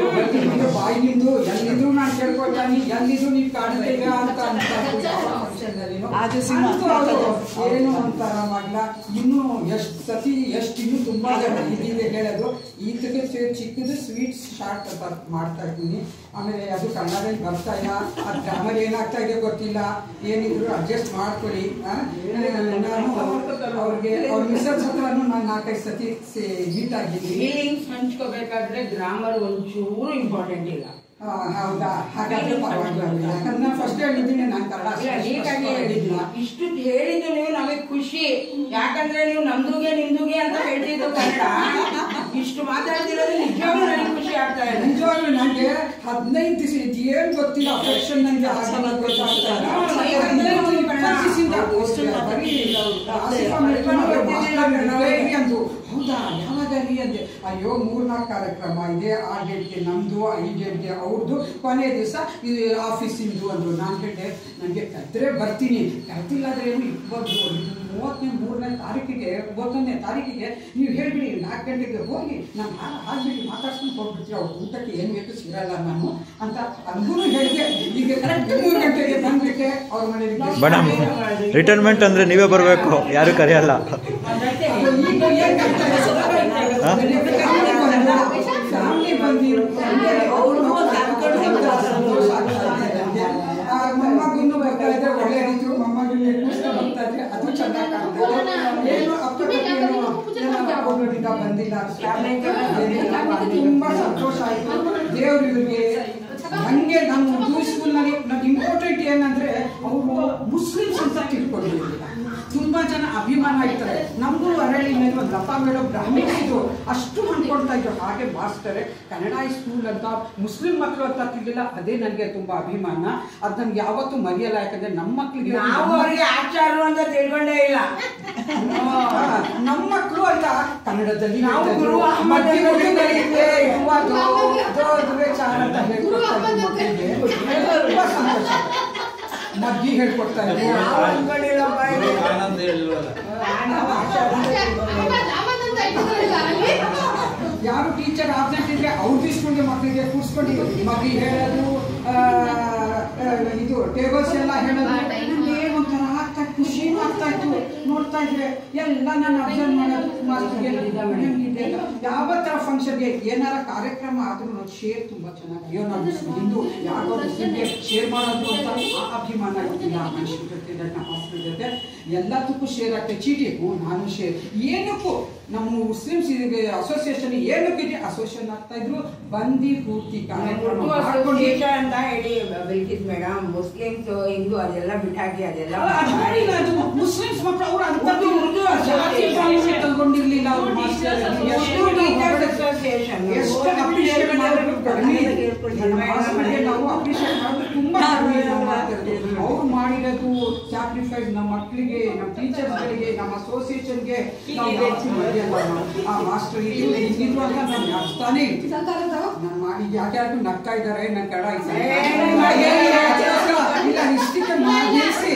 ಈಗ ಬಾಯಿನಿಂದು ಎಲ್ಲಿದ್ರು ನಾನು ಕೇಳ್ಕೊಳ್ತಾನೆ ಎಲ್ಲಿದ್ರು ನೀವು ಕಾಣ್ತೀಗ ಅಂತ ಅಂತ ಫಂಕ್ಷನ್ನಲ್ಲಿನೂ ಅದು ಸಿಂಹ. ಅಂತೂ ಅವರು ಏನು ಅಂತಾರ ಮಗ್ಲ ಇನ್ನೂ ಎಷ್ಟು ಸತಿ ಎಷ್ಟು ಇನ್ನೂ ತುಂಬಾ ಜನ ಇಲ್ಲಿದೆ ಹೇಳೋದು ಈತಕ್ಕೆ ಸೇ- ಚಿಕ್ಕದು ಸ್ವೀಟ್ ಶಾರ್ಟ್ ಅಂತ ಮಾಡ್ತಾ ಇದ್ದೀನಿ ಆಮೇಲೆ ಅದು ಕನ್ನಡದಲ್ಲಿ ಬರ್ತಾ ಇಲ್ಲ ಅದು ಗ್ರಾಮರ್ ಏನಾಗ್ತಾ ಇದೆ ಗೊತ್ತಿಲ್ಲ ಏನಿದ್ರು ಅಡ್ಜಸ್ಟ್ ಮಾಡ್ಕೊಳ್ಳಿ ಆ? ನಾನು ಅವ್ರಿಗೆ ಅವ್ರ ಮಿಸಸ್ ಹತ್ರನೂ ನಾನು ನಾಲ್ಕೈದು ಸತಿ ಮೀಟ್ ಆಗಿದ್ದೀನಿ ಫೀಲಿಂಗ್ಸ್ ಹಂಚ್ಕೋಬೇಕಾದ್ರೆ ಗ್ರಾಮರ್ ಒಂಚೂರು ಇಂಪಾರ್ಟೆಂಟ್ ಇಲ್ಲ ಆ, ಹೌದಾ ಹಾಗಾದ್ರೆ ಪರವಾಗಿಲ್ಲ ಯಾಕಂದ್ರೆ ನಾನು ಫಸ್ಟ್ ಹೇಳಿದ್ದೀನಿ ನಾನು ಕನ್ನಡ ಇಲ್ಲ ಅಷ್ಟು ನೀಟಾಗಿ ಸ್ಪಷ್ಟವಾಗಿ ಹೇಳಿದ್ವಿ ಹೇಳಿಲ್ಲ. ಇಷ್ಟು ಹೇಳಿದ್ದು ನೀವು ನಮಗೆ ಖುಷಿ ಯಾಕಂದ್ರೆ ನೀವು ನಮ್ದುಗೆ ನಿಮ್ದುಗೆ ಅಂತ ಹೇಳ್ತಿದ್ದು ಕನ್ನಡ ಇಷ್ಟು ಮಾತಾಡ್ತಿರೋದು ನಿಜವಾಗ್ಲೂ ನನಗೆ ಖುಷಿ ಆಗ್ತಾ ಇದೆ ನಿಜವಾಗ್ಲೂ ನನಗೆ ಹದಿನೈದು ದಿವಸ ಇದು ಏನು ಗೊತ್ತಿಲ್ಲ ಅಫೆಕ್ಷನ್ ನನಗೆ ಆಗಲ್ಲ ಗೊತ್ತಾಗ್ತಾ ಇಲ್ಲ. ಹದಿನೈದು ಇಪ್ಪತ್ತು ದಿವ್ಸದಿಂದ ಬರೀ ಆಸಿಫಾ ಮೇಡಮ್ ಅವ್ರು ಮಾತಾಡ್ತಿದ್ದಾರೆ ಅಂದ್ರು. ಹೌದಾ ಯಾವಾಗ ರೀ ಅಂದೆ ಅಯ್ಯೋ ಮೂರ್ನಾಲ್ಕು ಕಾರ್ಯಕ್ರಮ ಇದೆ ಆ ಡೇಟ್ಗೆ ನಮ್ದು ಈ ಡೇಟ್ಗೆ ಅವ್ರದ್ದು ಕೊನೆ ದಿವಸ ಇದು ಆಫೀಸಿಂದು ಅಂದ್ರು ನಾನು ಹೇಳಿದೆ ನನಗೆ ಕದ್ರೆ ಬರ್ತೀನಿ ಕರ್ತಿಲ್ಲ ಅಂದ್ರೆ ಏನು ಇಪ್ಪತ್ತು ಮೂವತ್ತನೇ ಮೂರನೇ ತಾರೀಕಿಗೆ ಮೂವತ್ತೊಂದನೇ ತಾರೀಕಿಗೆ ನೀವು ಹೇಳ್ಬಿಡಿ ನಾಲ್ಕು ಗಂಟೆಗೆ ಹೋಗಿ ನಾನು ಹಾಕ್ಬಿಟ್ಟು ಮಾತಾಡ್ಸ್ಕೊಂಡು ಹೋಗ್ಬಿಡ್ತೀವಿ ಅವ್ರ ಊಟಕ್ಕೆ ಏನು ಬೇಕು ಸಿಗಲ್ಲ ನಾನು ಅಂತ ಅದಕ್ಕೂ ಹೇಳಿದೆ ಈಗ ಕರೆಕ್ಟ್ ಮೂರು ಗಂಟೆಗೆ ಬಂದ್ಬಿಟ್ಟೆ ಅವ್ರ ಮನೆಗೆ ಮೇಡಮ್ ರಿಟೈರ್ಮೆಂಟ್ ಅಂದರೆ ನೀವೇ ಬರಬೇಕು ಯಾರು ಕರೆಯಲ್ಲ ಈಗ ಏನ್ ಆಗ್ತಾ ಇದೆ? ಹಾ? ಫ್ಯಾಮಿಲಿ ಬಂದಿರೋ ಅವ್ರಿಗೂ ಸಂತೋಷ ಆಗ್ತಾ ಇದೆ ನನಗೆ. ಆ ಮೊಮ್ಮಗನ್ನು ಬರ್ತಾ ಇದ್ರೆ ಒಳ್ಳೆದಿತ್ತು ಮೊಮ್ಮಗನಿಗೆ ಕೂಸ್ಕೊಂಡು ಬರ್ತಾ ಇದ್ರೆ ಅದು ಚೆನ್ನಾಗಿ ಕಾಣ್ತದೆ ಏನು ಅಕ್ಕಪಕ್ಕೇನು ಏನೋ ಒಬ್ಬರಿಂದ ಬಂದಿಲ್ಲ ತುಂಬಾ ಸಂತೋಷ ಆಯ್ತು ದೇವ್ರು ಇವ್ರಿಗೆ ಹಂಗೆ ನಮ್ಮ ಉರ್ದು ಸ್ಕೂಲ್ನಲ್ಲಿ ನಮ್ಗೆ ಇಂಪಾರ್ಟೆಂಟ್ ಏನಂದ್ರೆ ಅವರು ಮುಸ್ಲಿಮ್ಸ್ ಅಂತ ತಿಳ್ಕೊಂಡಿರಲಿಲ್ಲ ತುಂಬಾ ಜನ ಅಭಿಮಾನ ಇರ್ತಾರೆ ನಮಗೂ ಅರಳಿ ಮೇಲೆ ಒಂದು ಲತಾ ಮೇಡಮ್ ಬ್ರಾಹ್ಮಿಣ್ಸ್ ಇದ್ರು ಅಷ್ಟು ಅನ್ಕೊಳ್ತಾ ಇದ್ರು ಹಾಗೆ ಮಾಸ್ಟರೇ ಕನ್ನಡ ಸ್ಕೂಲ್ ಅಂತ ಮುಸ್ಲಿಂ ಮಕ್ಕಳು ಅಂತ ತಿಳಿಲಿಲ್ಲ ಅದೇ ನನಗೆ ತುಂಬಾ ಅಭಿಮಾನ ಅದು ನನ್ಗೆ ಯಾವತ್ತೂ ಮರೆಯಲ್ಲ ಯಾಕಂದ್ರೆ ನಮ್ಮ ಮಕ್ಕಳಿಗೆ ನಾವು ಅವರಿಗೆ ಆಚಾರ್ಯರು ಅಂತ ತಿಳ್ಕೊಂಡೇ ಇಲ್ಲ ನಮ್ಮ ಮಕ್ಕಳು ಅಂತ ಕನ್ನಡದಲ್ಲಿ ನಾವು ಹೇಳ್ತಾ ಇದ್ರು. ಗುರು ಅಹಮದ್ ಮಧ್ಯೆ ಅಂತ ಹುಡುಗರಿಗೆ ಇವಾಗ ದೊಡ್ಡ ಚಾರ ಅಂತ ಹೇಳ್ಕೊಡ್ತಾ ಇದ್ರು ಮಕ್ಕಳಿಗೆ. ತುಂಬಾ ಸಂತೋಷ ಮಗ್ಗಿ ಹೇಳ್ಕೊಡ್ತಾ ಇದ್ರು ಆನಂದ ಹೇಳಿಲ್ವಲ್ಲ ಯಾರು ಟೀಚರ್ ಆಬ್ಸೆಂಟ್ ಇದ್ರೆ ಅವ್ರದ್ದು ಇಸ್ಕೊಂಡು ಮಕ್ಕಳಿಗೆ ಕೂರ್ಸ್ಕೊಂಡು ಮಗ್ಗಿ ಹೇಳೋದು ಆ, ಆ, ಇದು ಟೇಬಲ್ಸ್ ಎಲ್ಲ ಹೇಳೋದು ನನಗೆ ಒಂಥರ ಆಗ್ತಾ ಇತ್ತು, ಖುಷಿ ಆಗ್ತಾ ಇತ್ತು ನೋಡ್ತಾ ಇದ್ರೆ ಎಲ್ಲ ನಾನು ಅಬ್ಸರ್ವ್ ಮಾಡೋದು ಮಾಸ್ಟರ್ಗೆ ಯಾವ ತರ ಫಂಕ್ಷನ್ಗೆ ಏನಾರ ಕಾರ್ಯಕ್ರಮ ಆದ್ರೂ ನೋಡಿ ಶೇರ್ ತುಂಬಾ ಚೆನ್ನಾಗಿ ಅಯ್ಯೋ ನಾವು ಮುಸ್ಲಿಂ ಹಿಂದೂ ಯಾರೋ ಮುಸ್ಲಿಮ್ಗೆ ಶೇರ್ ಮಾಡೋದು ಅಂತ ಆ ಅಭಿಮಾನ ಇರ್ತಿಲ್ಲ ಆ ಮನುಷ್ಯನ ಜೊತೆ ನಮ್ಮ ಮಾಸ್ಟರ್ ಜೊತೆ ಎಲ್ಲದಕ್ಕೂ ಶೇರ್ ಆಗ್ತದೆ ಚೀಟಿ ಹ್ಞೂ ನಾನು ಶೇರ್ ಏನಕ್ಕೂ ನಮ್ಮ ಮುಸ್ಲಿಮ್ಸ್ ಅಸೋಸಿಯೇಷನ್ ಏನಕ್ಕಿದೆ ಅಸೋಸಿಯೇಷನ್ ಆಗ್ತಾ ಇದ್ರು ಬಂದಿ ಪೂರ್ತಿ ಕಾರ್ಯಕ್ರಮ ಮಾಡ್ಕೊಂಡು ಅಂತ ಹೇಳಿ ಬಿಲ್ಕಿಸ್ ಮೇಡಮ್ ಮುಸ್ಲಿಮ್ಸ್ ಹಿಂದೂ ಅದೆಲ್ಲ ಬಿಟ್ಟಾಕಿ ಅದೆಲ್ಲ ಅದು ನೋಡಿಲ್ಲ ಅದು ಮುಸ್ಲಿಮ್ಸ್ ಮಕ್ಕಳು ಅವ್ರು ಅಂಥದ್ದು ಜಾತಿ ಭಾವನೆ ತಗೊಂಡಿರ್ಲಿಲ್ಲ ಅವ್ರು ಮಾಸ್ಟರ್ ಎಷ್ಟು ಹೊರಗಡೆ ಎಷ್ಟು ಅಪ್ರಿಷಿಯೇಟ್ ಮಾಡೋದು ಕಡಿಮೆ ಇದೆ. ನನ್ನ ಮಾಸ್ಟರ್ಗೆ ನಾವು ಅಪ್ರಿಷಿಯೇಟ್ ಮಾಡೋದು ತುಂಬಾ ಕಡಿಮೆ ನಾವು ಮಾಡ್ತಾ ಇರೋದು. ಅವ್ರು ಮಾಡಿರೋದು ಸ್ಯಾಕ್ರಿಫೈಸ್ ನಮ್ಮ ಮಕ್ಕಳಿಗೆ ನಮ್ಮ ಟೀಚರ್ಸ್ಗಳಿಗೆ ನಮ್ಮ ಅಸೋಸಿಯೇಷನ್ಗೆ ನಾವು ಹೆಚ್ಚು ಮರೆಯಲ್ಲ ನಾವು. ಆ ಮಾಸ್ಟರ್ ಇದು ಹಿಂಗಿದ್ರು ಅಂತ ನಾನು ನಗ್ತಾನೆ ಇರ್ತೀನಿ ನಾನು ಮಾಡಿ ಯಾರ್ಯಾರು ನಗ್ತಾ ಇದ್ದಾರೆ ನನ್ನ ಕಡ ಇಲ್ಲ ಇಷ್ಟಕ್ಕೆ ಮಾಡಿಸಿ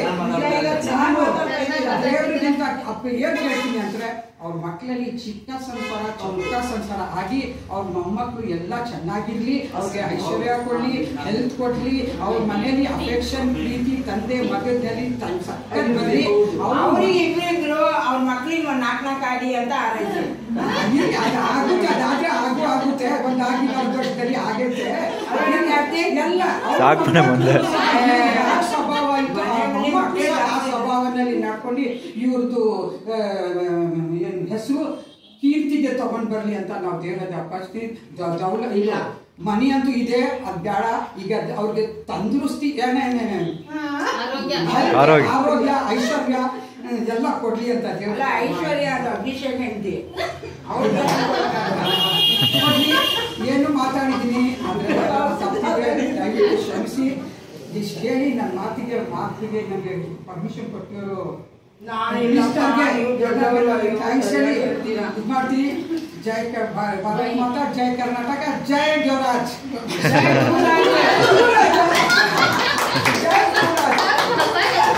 ದೇವರಿಗಿಂತ ಅಪ್ಪ ಏನ್ ಹೇಳ್ತೀನಿ ಅಂದ್ರೆ ಅವ್ರ ಮಕ್ಕಳಲ್ಲಿ ಚಿಕ್ಕ ಸಂಸಾರ ಚೊಕ್ಕ ಸಂಸಾರ ಆಗಿ ಅವ್ರ ಮೊಮ್ಮಕ್ಕಳು ಎಲ್ಲ ಚೆನ್ನಾಗಿರ್ಲಿ ಅವ್ರಿಗೆ ಐಶ್ವರ್ಯ ಕೊಡ್ಲಿ ಹೆಲ್ತ್ ಕೊಡ್ಲಿ ಅವ್ರ ಮನೆಯಲ್ಲಿ ಅಫೆಕ್ಷನ್ ಪ್ರೀತಿ ತಂದೆ ಮಗದಲ್ಲಿ ತನ್ನ ಸಕ್ಕತ್ ಬರ್ಲಿ ಅವ್ರಿಗೆ ಇಬ್ರಿದ್ರು ಅವ್ರ ಮಕ್ಳಿಗೆ ಒಂದ್ ನಾಲ್ಕು ನಾಲ್ಕು ಆಡಿ ಅಂತ ಆರೈಕೆ ಅದು ಆಗುತ್ತೆ ಅದಾದ್ರೆ ಆಗು ಆಗುತ್ತೆ ಒಂದಾಗಿ ನಾವು ದೊಡ್ಡದಲ್ಲಿ ಆಗುತ್ತೆ ಎಲ್ಲ ಸಾಕ್ಬಿಡ ಮುಂದೆ. ಆ ಸ್ವಭಾವ ಇತ್ತು ಆ ಮೊಮ್ಮಕ್ಕಳು ಆ ಸ್ವಭಾವದಲ್ಲಿ ನಡ್ಕೊಂಡು ಇವ್ರದ್ದು ಹೆಸರು ಕೀರ್ತಿಗೆ ತಗೊಂಡ್ ಬರ್ಲಿ ಅಂತ ನಾವು ದೇವರ ಅಪ್ಪಾಸ್ತಿ ದೌಲ ಇಲ್ಲ ಮನಿ ಅಂತೂ ಇದೆ ಅದ್ ಬೇಡ ಈಗ ಅದ್ ಅವ್ರಿಗೆ ತಂದರುಸ್ತಿ ಏನೇನೇ ಆರೋಗ್ಯ ಆರೋಗ್ಯ. ಆರೋಗ್ಯ ಐಶ್ವರ್ಯ ಹ್ಮ್, ಎಲ್ಲ ಕೊಡ್ಲಿ ಅಂತ ಅಲ್ಲ ದೇವ್ರ ಐಶ್ವರ್ಯ ಅದು ಅಭಿಷೇಕ್ ಹೆಂಡತಿ ಕೊಡ್ಲಿ. ಏನು ಮಾತಾಡಿದ್ದೀನಿ ಅಂದ್ರೆ ತಪ್ಪಿದ್ರೆ ದಯವಿಟ್ಟು ಕ್ಷಮಿಸಿ ಇಷ್ಟು ಹೇಳಿ ನನ್ನ ಮಾತಿಗೆ ಮಾತಿಗೆ ನನಗೆ ಪರ್ಮಿಷನ್ ಕೊಟ್ಟಿರೋ ನಾನು ಮಿನಿಸ್ಟರ್ಗೆ ನೀವು ದೊಡ್ಡವರು, ನೀವು ಥ್ಯಾಂಕ್ಸ್ ಹೇಳಿ ಹೇಳ್ತೀರಾ. ಇದು ಮಾಡ್ತೀನಿ ಜೈ ಕ- ಭಾ- ಭಾರತ್ ಮಾತಾ ಜೈ ಕರ್ನಾಟಕ ಜೈ ದೇವರಾಜ್ ಜೈ ಗುರುರಾಜ್. ಜೈ ಗುರುರಾಜ್.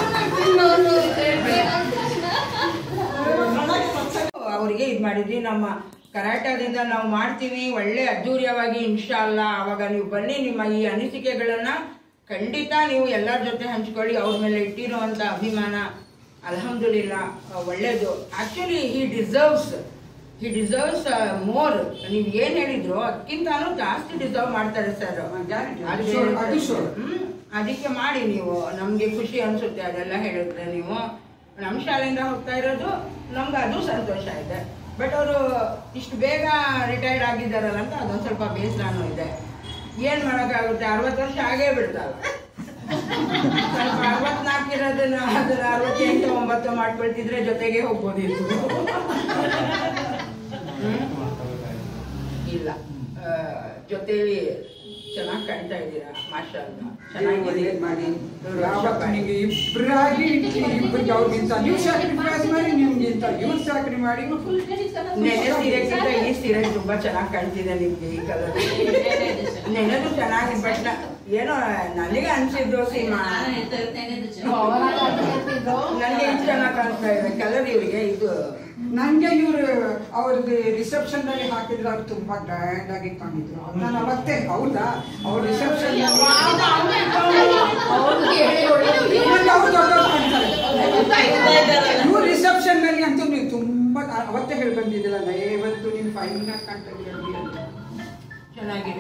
ಅವರಿಗೆ ಇದು ಮಾಡಿದ್ವಿ ನಮ್ಮ ಕರಾಟದಿಂದ ನಾವು ಮಾಡ್ತೀವಿ ಒಳ್ಳೆ ಅದ್ದೂರ್ಯವಾಗಿ ಇನ್ಶಾ ಅಲ್ಲ ಅವಾಗ ನೀವು ಬನ್ನಿ ನಿಮ್ಮ ಈ ಅನಿಸಿಕೆಗಳನ್ನ ಖಂಡಿತ ನೀವು ಎಲ್ಲರ ಜೊತೆ ಹಂಚ್ಕೊಳ್ಳಿ ಅವ್ರ ಮೇಲೆ ಇಟ್ಟಿರುವಂತ ಅಭಿಮಾನ ಅಲ್ಹಮ್ದುಲಿಲ್ಲ ಒಳ್ಳೇದು actually he deserves he deserves more ನೀವು ಏನ್ ಹೇಳಿದ್ರು ಅದಕ್ಕಿಂತಾನು ಜಾಸ್ತಿ ಡಿಸರ್ವ್ ಮಾಡ್ತಾರೆ ಸರ್ ಅದು sure, ಅದು sure. ಅದಕ್ಕೆ ಮಾಡಿ ನೀವು ನಮ್ಗೆ ಖುಷಿ ಅನ್ಸುತ್ತೆ ಅದೆಲ್ಲ ಹೇಳಿದ್ರೆ ನೀವು ನಮ್ಮ ಶಾಲೆಯಿಂದ ಹೋಗ್ತಾ ಇರೋದು ನಮ್ಗೆ ಅದು ಸಂತೋಷ ಇದೆ ಬಟ್ ಅವರು ಇಷ್ಟು ಬೇಗ ರಿಟೈರ್ಡ್ ಆಗಿದ್ದಾರಲ್ಲ ಅಂತ ಅದೊಂದು ಸ್ವಲ್ಪ ಬೇಸರನೂ ಇದೆ ಏನ್ ಮಾಡೋಕ್ಕಾಗುತ್ತೆ ಅರವತ್ತು ವರ್ಷ ಆಗೇ ಬಿಡ್ತಲ್ಲ ಸ್ವಲ್ಪ ಅರವತ್ನಾಲ್ಕು ಇರೋದನ್ನ ಅದನ್ನ ಅರವತ್ತೆಂಟು ಒಂಬತ್ತು ಮಾಡ್ಕೊಳ್ತಿದ್ರೆ ಜೊತೆಗೆ ಹೋಗ್ಬೋದಿತ್ತು ಹ್ಮ್? ಇಲ್ಲ ಆ, ಜೊತೆಲಿ ಚೆನ್ನಾಗಿ ಕಾಣ್ತಾ ಇದ್ದೀರಾ ಮಾಷಾ ಅಲ್ವಾ ಚೆನ್ನಾಗಿದೆ ಮಾಡಿ ಯಾವತ್ತು ನಿಮಗೆ ಇಬ್ಬರಾಗಿ ಇಬ್ಬರಿಗೆ ಅವ್ರಿಗಿಂತ ನೀವು ಸ್ಯಾಕ್ರಿಫೈಸ್ ಮಾಡಿ ನಿಮ್ಗಿಂತ ಇವ್ರು ಸ್ಯಾಕ್ರಿ ಮಾಡಿ ನೆನೆ ಸೀರೆಗಿಂತ ಈ ಸೀರೆ ತುಂಬಾ ಚೆನ್ನಾಗಿ ಕಾಣ್ತಿದೆ ನಿಮ್ಗೆ ಈ ಕಲರ್ ನೆನೆದು ಚೆನ್ನಾಗಿ ಬಟ್ ಏನೋ ನನಗೆ ಅನ್ಸಿದ್ದು ಸೀಮಾ ನನಗೆ ಇದು ಚೆನ್ನಾಗಿ ಕಾಣಿಸ್ತಾ ಇದೆ ಕಲರ್ ಇವರಿಗೆ ಇದು ನಂಗೆ ಇವ್ರು ಅವ್ರದ್ದು ರಿಸೆಪ್ಷನ್ ನಲ್ಲಿ ಹಾಕಿದ್ರೆ ಅವ್ರು ತುಂಬಾ ಗ್ರ್ಯಾಂಡ್ ಆಗಿ ಕಾಣಿದ್ರು ನಾನು ಅವತ್ತೇ ಹೌದಾ ಅವ್ರ ರಿಸೆಪ್ಷನ್ ಇವ್ರು ರಿಸೆಪ್ಷನ್ ನಲ್ಲಿ ಅಂತೂ ನೀವು ತುಂಬಾ ಅವತ್ತೇ ಹೇಳಿ ಬಂದಿದ್ದೀರ ಇವತ್ತು ನೀವು ಫೈನ್ ಕಾಣ್ತಾ ಇದ್ದೀರಿ ಅಂತ ಚೆನ್ನಾಗಿದೆ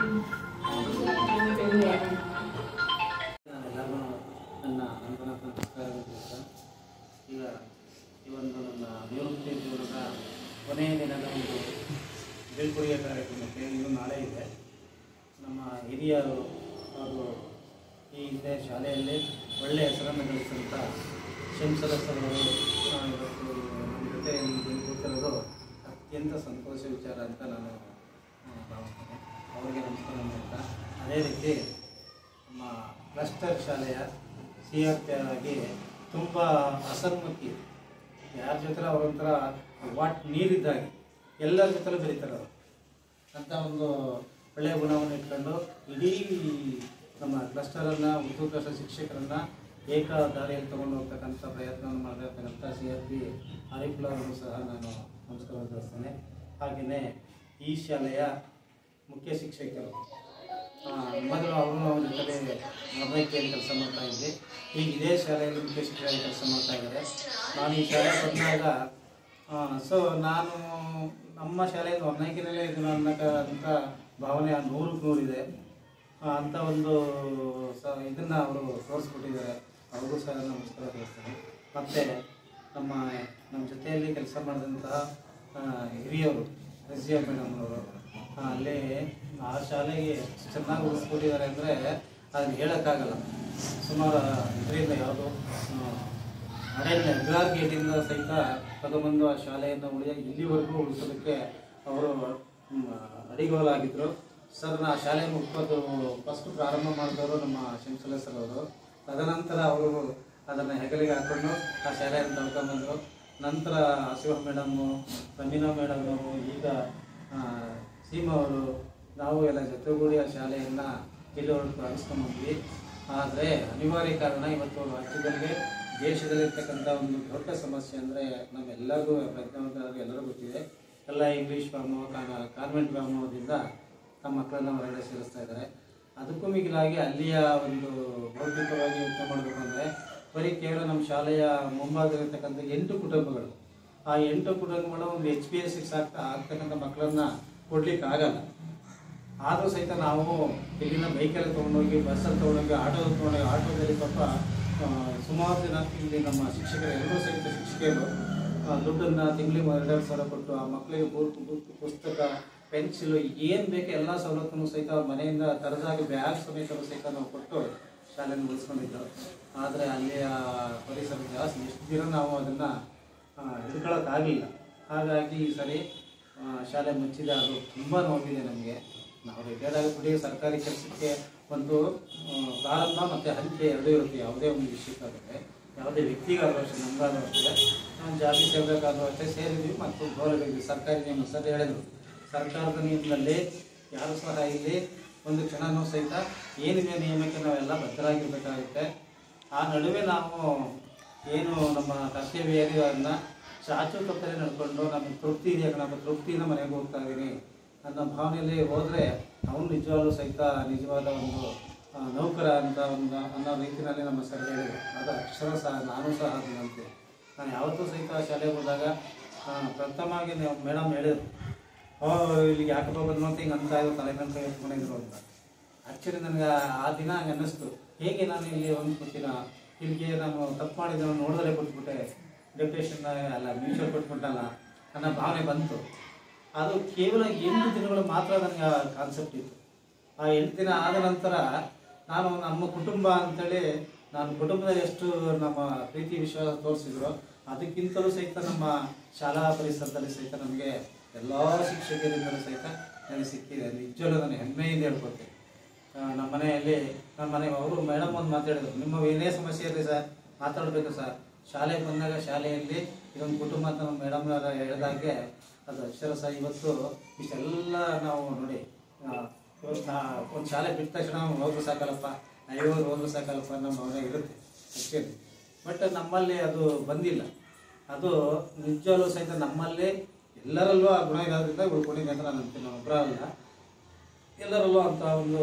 ನಾನೆಲ್ಲರೂ ನನ್ನ ಅನುಪನಕ ನಮಸ್ಕಾರಗಳು ತಿಳಿಸ್ತಾ ಈಗ ಈ ಒಂದು ನನ್ನ ನಿವೃತ್ತಿ ಜೀವನದ ಕೊನೆಯ ದಿನದ ಒಂದು ಬೀಳ್ಕೊಡುಗೆ ಕಾರ್ಯಕ್ರಮಕ್ಕೆ ಇನ್ನು ನಾಳೆ ಇದೆ ನಮ್ಮ ಹಿರಿಯರು ಹಾಗೂ ಈ ಹಿಂದೆ ಶಾಲೆಯಲ್ಲಿ ಒಳ್ಳೆಯ ಹೆಸರನ್ನು ಗಳಿಸಿದಂಥ ಶಂಸದ ಸರವರು ಇವತ್ತು ನಮ್ಮ ಜೊತೆ ಇಲ್ಲಿ ಕೂತಿರೋದು ಅತ್ಯಂತ ಸಂತೋಷ ವಿಚಾರ ಅಂತ ನಾನು ಆ, ಭಾವಿಸ್ತೇನೆ ಅವರಿಗೆ ನಮಸ್ಕಾರ ಮಾಡ್ತಾ ಅದೇ ರೀತಿ ನಮ್ಮ ಕ್ಲಸ್ಟರ್ ಶಾಲೆಯ ಸಿ ಆರ್ ಪಿ ಆಗಿ ತುಂಬ ಅಸನ್ಮುಖಿ ಯಾರ ಜೊತೆ ಅವರೊಂಥರ ವಾಟ್ ನೀರಿದ್ದಾಗಿ ಎಲ್ಲರ ಜೊತೆಲೂ ಬೆರೀತಾರೆ ಅವರು ಅಂತ ಒಂದು ಒಳ್ಳೆಯ ಗುಣವನ್ನು ಇಟ್ಕೊಂಡು ಇಡೀ ನಮ್ಮ ಕ್ಲಸ್ಟರನ್ನು ಉರ್ದು ಕ್ಲಸ್ಟರ್ ಶಿಕ್ಷಕರನ್ನು ಏಕ ದಾರಿಯಲ್ಲಿ ತಗೊಂಡು ಹೋಗ್ತಕ್ಕಂಥ ಪ್ರಯತ್ನವನ್ನು ಮಾಡಿರ್ತಕ್ಕಂಥ ಸಿ ಆರ್ ಪಿ ಆರಿಫ್ಲವರಿಗೂ ಸಹ ನಾನು ನಮಸ್ಕಾರ ತಿಳಿಸ್ತೇನೆ ಹಾಗೆಯೇ ಈ ಶಾಲೆಯ ಮುಖ್ಯ ಶಿಕ್ಷಕರು ಆ, ಮೊದಲು ಅವರು ಅವ್ರ ಜೊತೆ ಮೊಬೈಲ್ಕಿಯಲ್ಲಿ ಕೆಲಸ ಮಾಡ್ತಾ ಇದ್ದೆ ಈಗ ಇದೇ ಶಾಲೆಯಲ್ಲಿ ಮುಖ್ಯ ಶಿಕ್ಷಕರಾಗಿ ಕೆಲಸ ಮಾಡ್ತಾ ಇದ್ದಾರೆ ನಾನು ಈ ಶಾಲೆಗೆ ಬಂದಾಗ ಸೊ ನಾನು ನಮ್ಮ ಶಾಲೆಯಲ್ಲಿ ಹೊನ್ನೈಕಿನಲ್ಲೇ ಇದನ್ನು ಅನ್ನೋಕ್ಕಂಥ ಭಾವನೆ ಆ ನೂರಕ್ಕೆ ನೂರಿದೆ ಆ, ಅಂತ ಒಂದು ಸ ಇದನ್ನು ಅವರು ತೋರಿಸ್ಕೊಟ್ಟಿದ್ದಾರೆ ಅವ್ರಿಗೂ ಸಹ ನಮಸ್ಕಾರ ತಿಳಿಸ್ತೇನೆ ಮತ್ತು ನಮ್ಮ ನಮ್ಮ ಜೊತೆಯಲ್ಲಿ ಕೆಲಸ ಮಾಡಿದಂತಹ ಆ, ಹಿರಿಯರು ರಜಿಯಾ ಮೇಡಮ್ ಅವರು ಅಲ್ಲಿ ಆ ಶಾಲೆಗೆ ಎಷ್ಟು ಚೆನ್ನಾಗಿ ಉಳಿಸ್ಕೊಟ್ಟಿದ್ದಾರೆ ಅಂದರೆ ಅದನ್ನ ಹೇಳೋಕ್ಕಾಗಲ್ಲ ಸುಮಾರು ಇದರಿಂದ ಯಾವುದು ಅರಣ್ಯ ವಿರಾರ್ ಗೇಟಿಂದ ಸಹಿತ ತಗೊಂಬಂದು ಆ ಶಾಲೆಯನ್ನು ಉಳಿಯ ಇಲ್ಲಿವರೆಗೂ ಉಳಿಸೋದಕ್ಕೆ ಅವರು ಮ್, ಅಡಿಗೋಲಾಗಿದ್ದರು ಸರ್ ನಾ ಶಾಲೆಯನ್ನು ಉತ್ಪತ್ತು ಫಸ್ಟ್ ಪ್ರಾರಂಭ ಮಾಡಿದವರು ನಮ್ಮ ಶಂಕಲ ಸರ್ ಅವರು ತದನಂತರ ಅವರು ಅದನ್ನು ಹೆಗಲಿಗೆ ಹಾಕೊಂಡು ಆ ಶಾಲೆಯನ್ನು ತಳ್ಕೊಂಬಂದರು ನಂತರ ಶಿವ ಮೇಡಮ್ಮು ರಮೀನಾ ಮೇಡಮ್ಮು ಈಗ ಆ, ಸೀಮಾ ಅವರು ನಾವು ಎಲ್ಲ ಜೊತೆಗೂಡಿ ಆ ಶಾಲೆಯನ್ನು ಇಲ್ಲಿವರೆಗೂ ಪ್ರಾರಂಭಿಸ್ಕೊಂಡ್ಬಂದ್ವಿ ಆದರೆ ಅನಿವಾರ್ಯ ಕಾರಣ ಇವತ್ತು ರಾಜ್ಯದಲ್ಲಿ ದೇಶದಲ್ಲಿರ್ತಕ್ಕಂಥ ಒಂದು ದೊಡ್ಡ ಸಮಸ್ಯೆ ಅಂದರೆ ನಮ್ಮೆಲ್ಲರಿಗೂ ಪ್ರಜ್ಞಾವಂತರಿಗೆ ಎಲ್ಲರಿಗೂ ಗೊತ್ತಿದೆ ಎಲ್ಲ ಇಂಗ್ಲೀಷ್ ವ್ಯಾಮೋಹ ಕಾನ್ವೆಂಟ್ ವ್ಯಾಮೋಹದಿಂದ ತಮ್ಮ ಮಕ್ಕಳನ್ನ ಹೊರಗಡೆ ಸೇರಿಸ್ತಾ ಇದ್ದಾರೆ ಅದಕ್ಕೂ ಮಿಗಿಲಾಗಿ ಅಲ್ಲಿಯ ಒಂದು ಭೌತಿಕವಾಗಿ ಯೋಚನೆ ಮಾಡಬೇಕು ಅಂದರೆ ಬರೀ ಕೇವಲ ನಮ್ಮ ಶಾಲೆಯ ಮುಂಭಾಗದಲ್ಲಿರ್ತಕ್ಕಂಥ ಎಂಟು ಕುಟುಂಬಗಳು ಆ ಎಂಟು ಕುಟುಂಬಗಳು ಒಂದು ಎಚ್ ಪಿ ಎಸ್ ಸಿಕ್ಸ್ ಆಗ್ತಾ ಆಗ್ತಕ್ಕಂಥ ಮಕ್ಕಳನ್ನ ಕೊಡ್ಲಿಕ್ಕೆ ಆಗಲ್ಲ ಆದರೂ ಸಹಿತ ನಾವು ಇಲ್ಲಿಂದ ಬೈಕಲ್ಲಿ ತೊಗೊಂಡೋಗಿ ಬಸ್ಸಲ್ಲಿ ತೊಗೊಂಡೋಗಿ ಆಟೋದಲ್ಲಿ ತೊಗೊಂಡೋಗಿ ಆಟೋದಲ್ಲಿ ಪಾಪ ಆ, ಸುಮಾರು ದಿನ ಇಲ್ಲಿ ನಮ್ಮ ಶಿಕ್ಷಕರು ಎಲ್ಲರೂ ಸಹಿತ ಶಿಕ್ಷಕಿಯರು ಆ, ದುಡ್ಡನ್ನು ತಿಂಗಳಿಗೆ ಎರಡೆರಡು ಸಾವಿರ ಕೊಟ್ಟು ಆ ಮಕ್ಕಳಿಗೆ ಬುಕ್ ಬುಕ್ ಪುಸ್ತಕ ಪೆನ್ಸಿಲು ಏನು ಬೇಕು ಎಲ್ಲ ಸವಲತ್ತನ್ನು ಸಹಿತ ಅವ್ರ ಮನೆಯಿಂದ ತರದಾಗಿ ಬ್ಯಾಗ್ ಸಮೇತ ಸಹಿತ ನಾವು ಕೊಟ್ಟು ಶಾಲೆಯನ್ನು ಉಳಿಸ್ಕೊಂಡಿದ್ದು ಆದರೆ ಅಲ್ಲಿಯ ಪರಿಸರ ಜಾಸ್ತಿ ಎಷ್ಟು ದಿನ ನಾವು ಅದನ್ನು ಹಿಡ್ಕೊಳ್ಳೋಕ್ಕಾಗಲಿಲ್ಲ ಹಾಗಾಗಿ ಈ ಸರಿ ಆ, ಶಾಲೆ ಮುಚ್ಚಿದೆ ಅದು ತುಂಬ ನೋವಿದೆ ನಮಗೆ ನಾವು ರಿಟೈರ್ಡ್ ಆಗಿಬಿಟ್ಟು ಸರ್ಕಾರಿ ಕೆಲಸಕ್ಕೆ ಒಂದು ಆ, ಪ್ರಾರಂಭ ಮತ್ತು ಹಂಚೆ ಎರಡೂ ಇರುತ್ತೆ ಯಾವುದೇ ಒಂದು ವಿಷಯಕ್ಕಾದರೆ ಯಾವುದೇ ವ್ಯಕ್ತಿಗಾದರೂ ಅಷ್ಟೇ ನಮಗಾದ್ರೂ ಅಷ್ಟೇ ನಾನು ಜಾತಿ ಸೇರಬೇಕಾದ್ರೂ ಅಷ್ಟೇ ಸೇರಿದ್ವಿ ಮತ್ತು ಗೌರವಿದ್ವಿ ಸರ್ಕಾರಿ ನಿಯಮ ಸರ್ ಹೇಳಿದರು ಸರ್ಕಾರದ ನಿಯಮದಲ್ಲಿ ಯಾರು ಸಹ ಇಲ್ಲಿ ಒಂದು ಕ್ಷಣನೂ ಸಹಿತ ಏನಿದೆ ನಿಯಮಕ್ಕೆ ನಾವೆಲ್ಲ ಬದ್ಧರಾಗಿರ್ಬೇಕಾಗುತ್ತೆ ಆ ನಡುವೆ ನಾವು ಏನು ನಮ್ಮ ಕರ್ತವ್ಯ ಏನಿದೆ ಅದನ್ನ ಚಾಚು ತಪ್ಪದೆ ನಡ್ಕೊಂಡು ನಮಗೆ ತೃಪ್ತಿ ಇದೆ ನಮ್ಮ ತೃಪ್ತಿಯಿಂದ ಮನೆಗೆ ಹೋಗ್ತಾ ಇದ್ದೀನಿ ಅನ್ನೋ ಭಾವನೆಯಲ್ಲಿ ಹೋದರೆ ಅವನು ನಿಜವಾಗ್ಲೂ ಸಹಿತ ನಿಜವಾದ ಒಂದು ಆ, ನೌಕರ ಅಂತ ಒಂದು ಅನ್ನೋ ರೀತಿಯಲ್ಲಿ ನಮ್ಮ ಸರ್ ಹೇಳಿದರು ಅದು ಅಕ್ಷರ ಸಹ ನಾನು ಸಹ ಅದು ನಂಬ್ತೀನಿ ನಾನು ಯಾವತ್ತೂ ಸಹಿತ ಶಾಲೆಗೆ ಹೋದಾಗ ಆ, ಪ್ರಥಮವಾಗಿ ನೀವು ಮೇಡಮ್ ಹೇಳಿದ್ರು ಓ ಇಲ್ಲಿಗೆ ಯಾಕಪ್ಪ ಬಂದು ಅಂತ ಹಿಂಗೆ ಅಂತ ಇದ್ರು ತಲೆ ಮೇಲೆ ಕೈ ಎತ್ಕೊಂಡಿದ್ರು ಅಂತ ಆ್ಯಕ್ಚುಲಿ ನನಗೆ ಆ ದಿನ ಹಂಗೆ ಅನ್ನಿಸ್ತು ಹೇಗೆ ನಾನು ಇಲ್ಲಿ ಹೊಂದ್ಕೊತೀನ ಇಲ್ಲಿಗೆ ನಾನು ತಪ್ಪು ಮಾಡಿದ್ದು ನೋಡಿದ್ರೆ ಕೊಟ್ಬಿಟ್ಟೆ ಡೆಪ್ಯುಟೇಷನ್ ಅಲ್ಲ ಮ್ಯೂಚುವಲ್ ಕೊಟ್ಬಿಟ್ಟಲ್ಲ ಅನ್ನೋ ಭಾವನೆ ಬಂತು ಅದು ಕೇವಲ ಎಂಟು ದಿನಗಳು ಮಾತ್ರ ನನಗೆ ಆ ಕಾನ್ಸೆಪ್ಟ್ ಇತ್ತು ಆ ಎಂಟು ದಿನ ಆದ ನಂತರ ನಾನು ನಮ್ಮ ಕುಟುಂಬ ಅಂತೇಳಿ ನಾನು ಕುಟುಂಬದಲ್ಲಿ ಎಷ್ಟು ನಮ್ಮ ಪ್ರೀತಿ ವಿಶ್ವಾಸ ತೋರಿಸಿದ್ರು ಅದಕ್ಕಿಂತಲೂ ಸಹಿತ ನಮ್ಮ ಶಾಲಾ ಪರಿಸರದಲ್ಲಿ ಸಹಿತ ನಮಗೆ ಎಲ್ಲ ಶಿಕ್ಷಕರಿಂದಲೂ ಸಹಿತ ನನಗೆ ಸಿಕ್ಕಿದೆ ನಿಜವಲ್ಲೂ ನಾನು ಹೆಮ್ಮೆಯಿಂದ ಹೇಳ್ಕೊತೀನಿ ಆ, ನಮ್ಮ ಮನೆಯಲ್ಲಿ ನಮ್ಮ ಮನೆ ಅವರು ಮೇಡಮ್ ಒಂದು ಮಾತಾಡಿದ್ರು ನಿಮ್ಮ ಏನೇ ಸಮಸ್ಯೆ ಇರಲಿ ಸರ್ ಮಾತಾಡಬೇಕು ಸರ್ ಶಾಲೆಗೆ ಬಂದಾಗ ಶಾಲೆಯಲ್ಲಿ ಇದೊಂದು ಕುಟುಂಬ ಅಂತ ನಮ್ಮ ಮೇಡಮ್ ಹೇಳಿದಾಗೆ ಅದು ಅಕ್ಷರ ಸಹ ಇವತ್ತು ಇಷ್ಟೆಲ್ಲ ನಾವು ನೋಡಿ ಆ, ಇವತ್ತು ನಾ ಒಂದು ಶಾಲೆ ಬಿಟ್ಟ ತಕ್ಷಣ ಹೋದ್ರು ಸಾಕಲ್ಲಪ್ಪ ಐವರು ಹೋದ್ರು ಸಾಕಲ್ಲಪ್ಪ ನಮ್ಮ ಮನೆ ಇರುತ್ತೆ ಆ್ಯಕ್ಚುಲಿ ಬಟ್ ನಮ್ಮಲ್ಲಿ ಅದು ಬಂದಿಲ್ಲ ಅದು ನಿಜವಾಗ್ಲೂ ಸಹಿತ ನಮ್ಮಲ್ಲಿ ಎಲ್ಲರಲ್ಲೂ ಆ ಗುಣ ಇರೋದ್ರಿಂದ ಉಳ್ಕೊಂಡಿದೆ ಅಂತ ನಾನು ಅಂತೀನಿ ನಾನು ಒಬ್ಬರ ಅಲ್ಲ ಎಲ್ಲರಲ್ಲೂ ಅಂತ ಒಂದು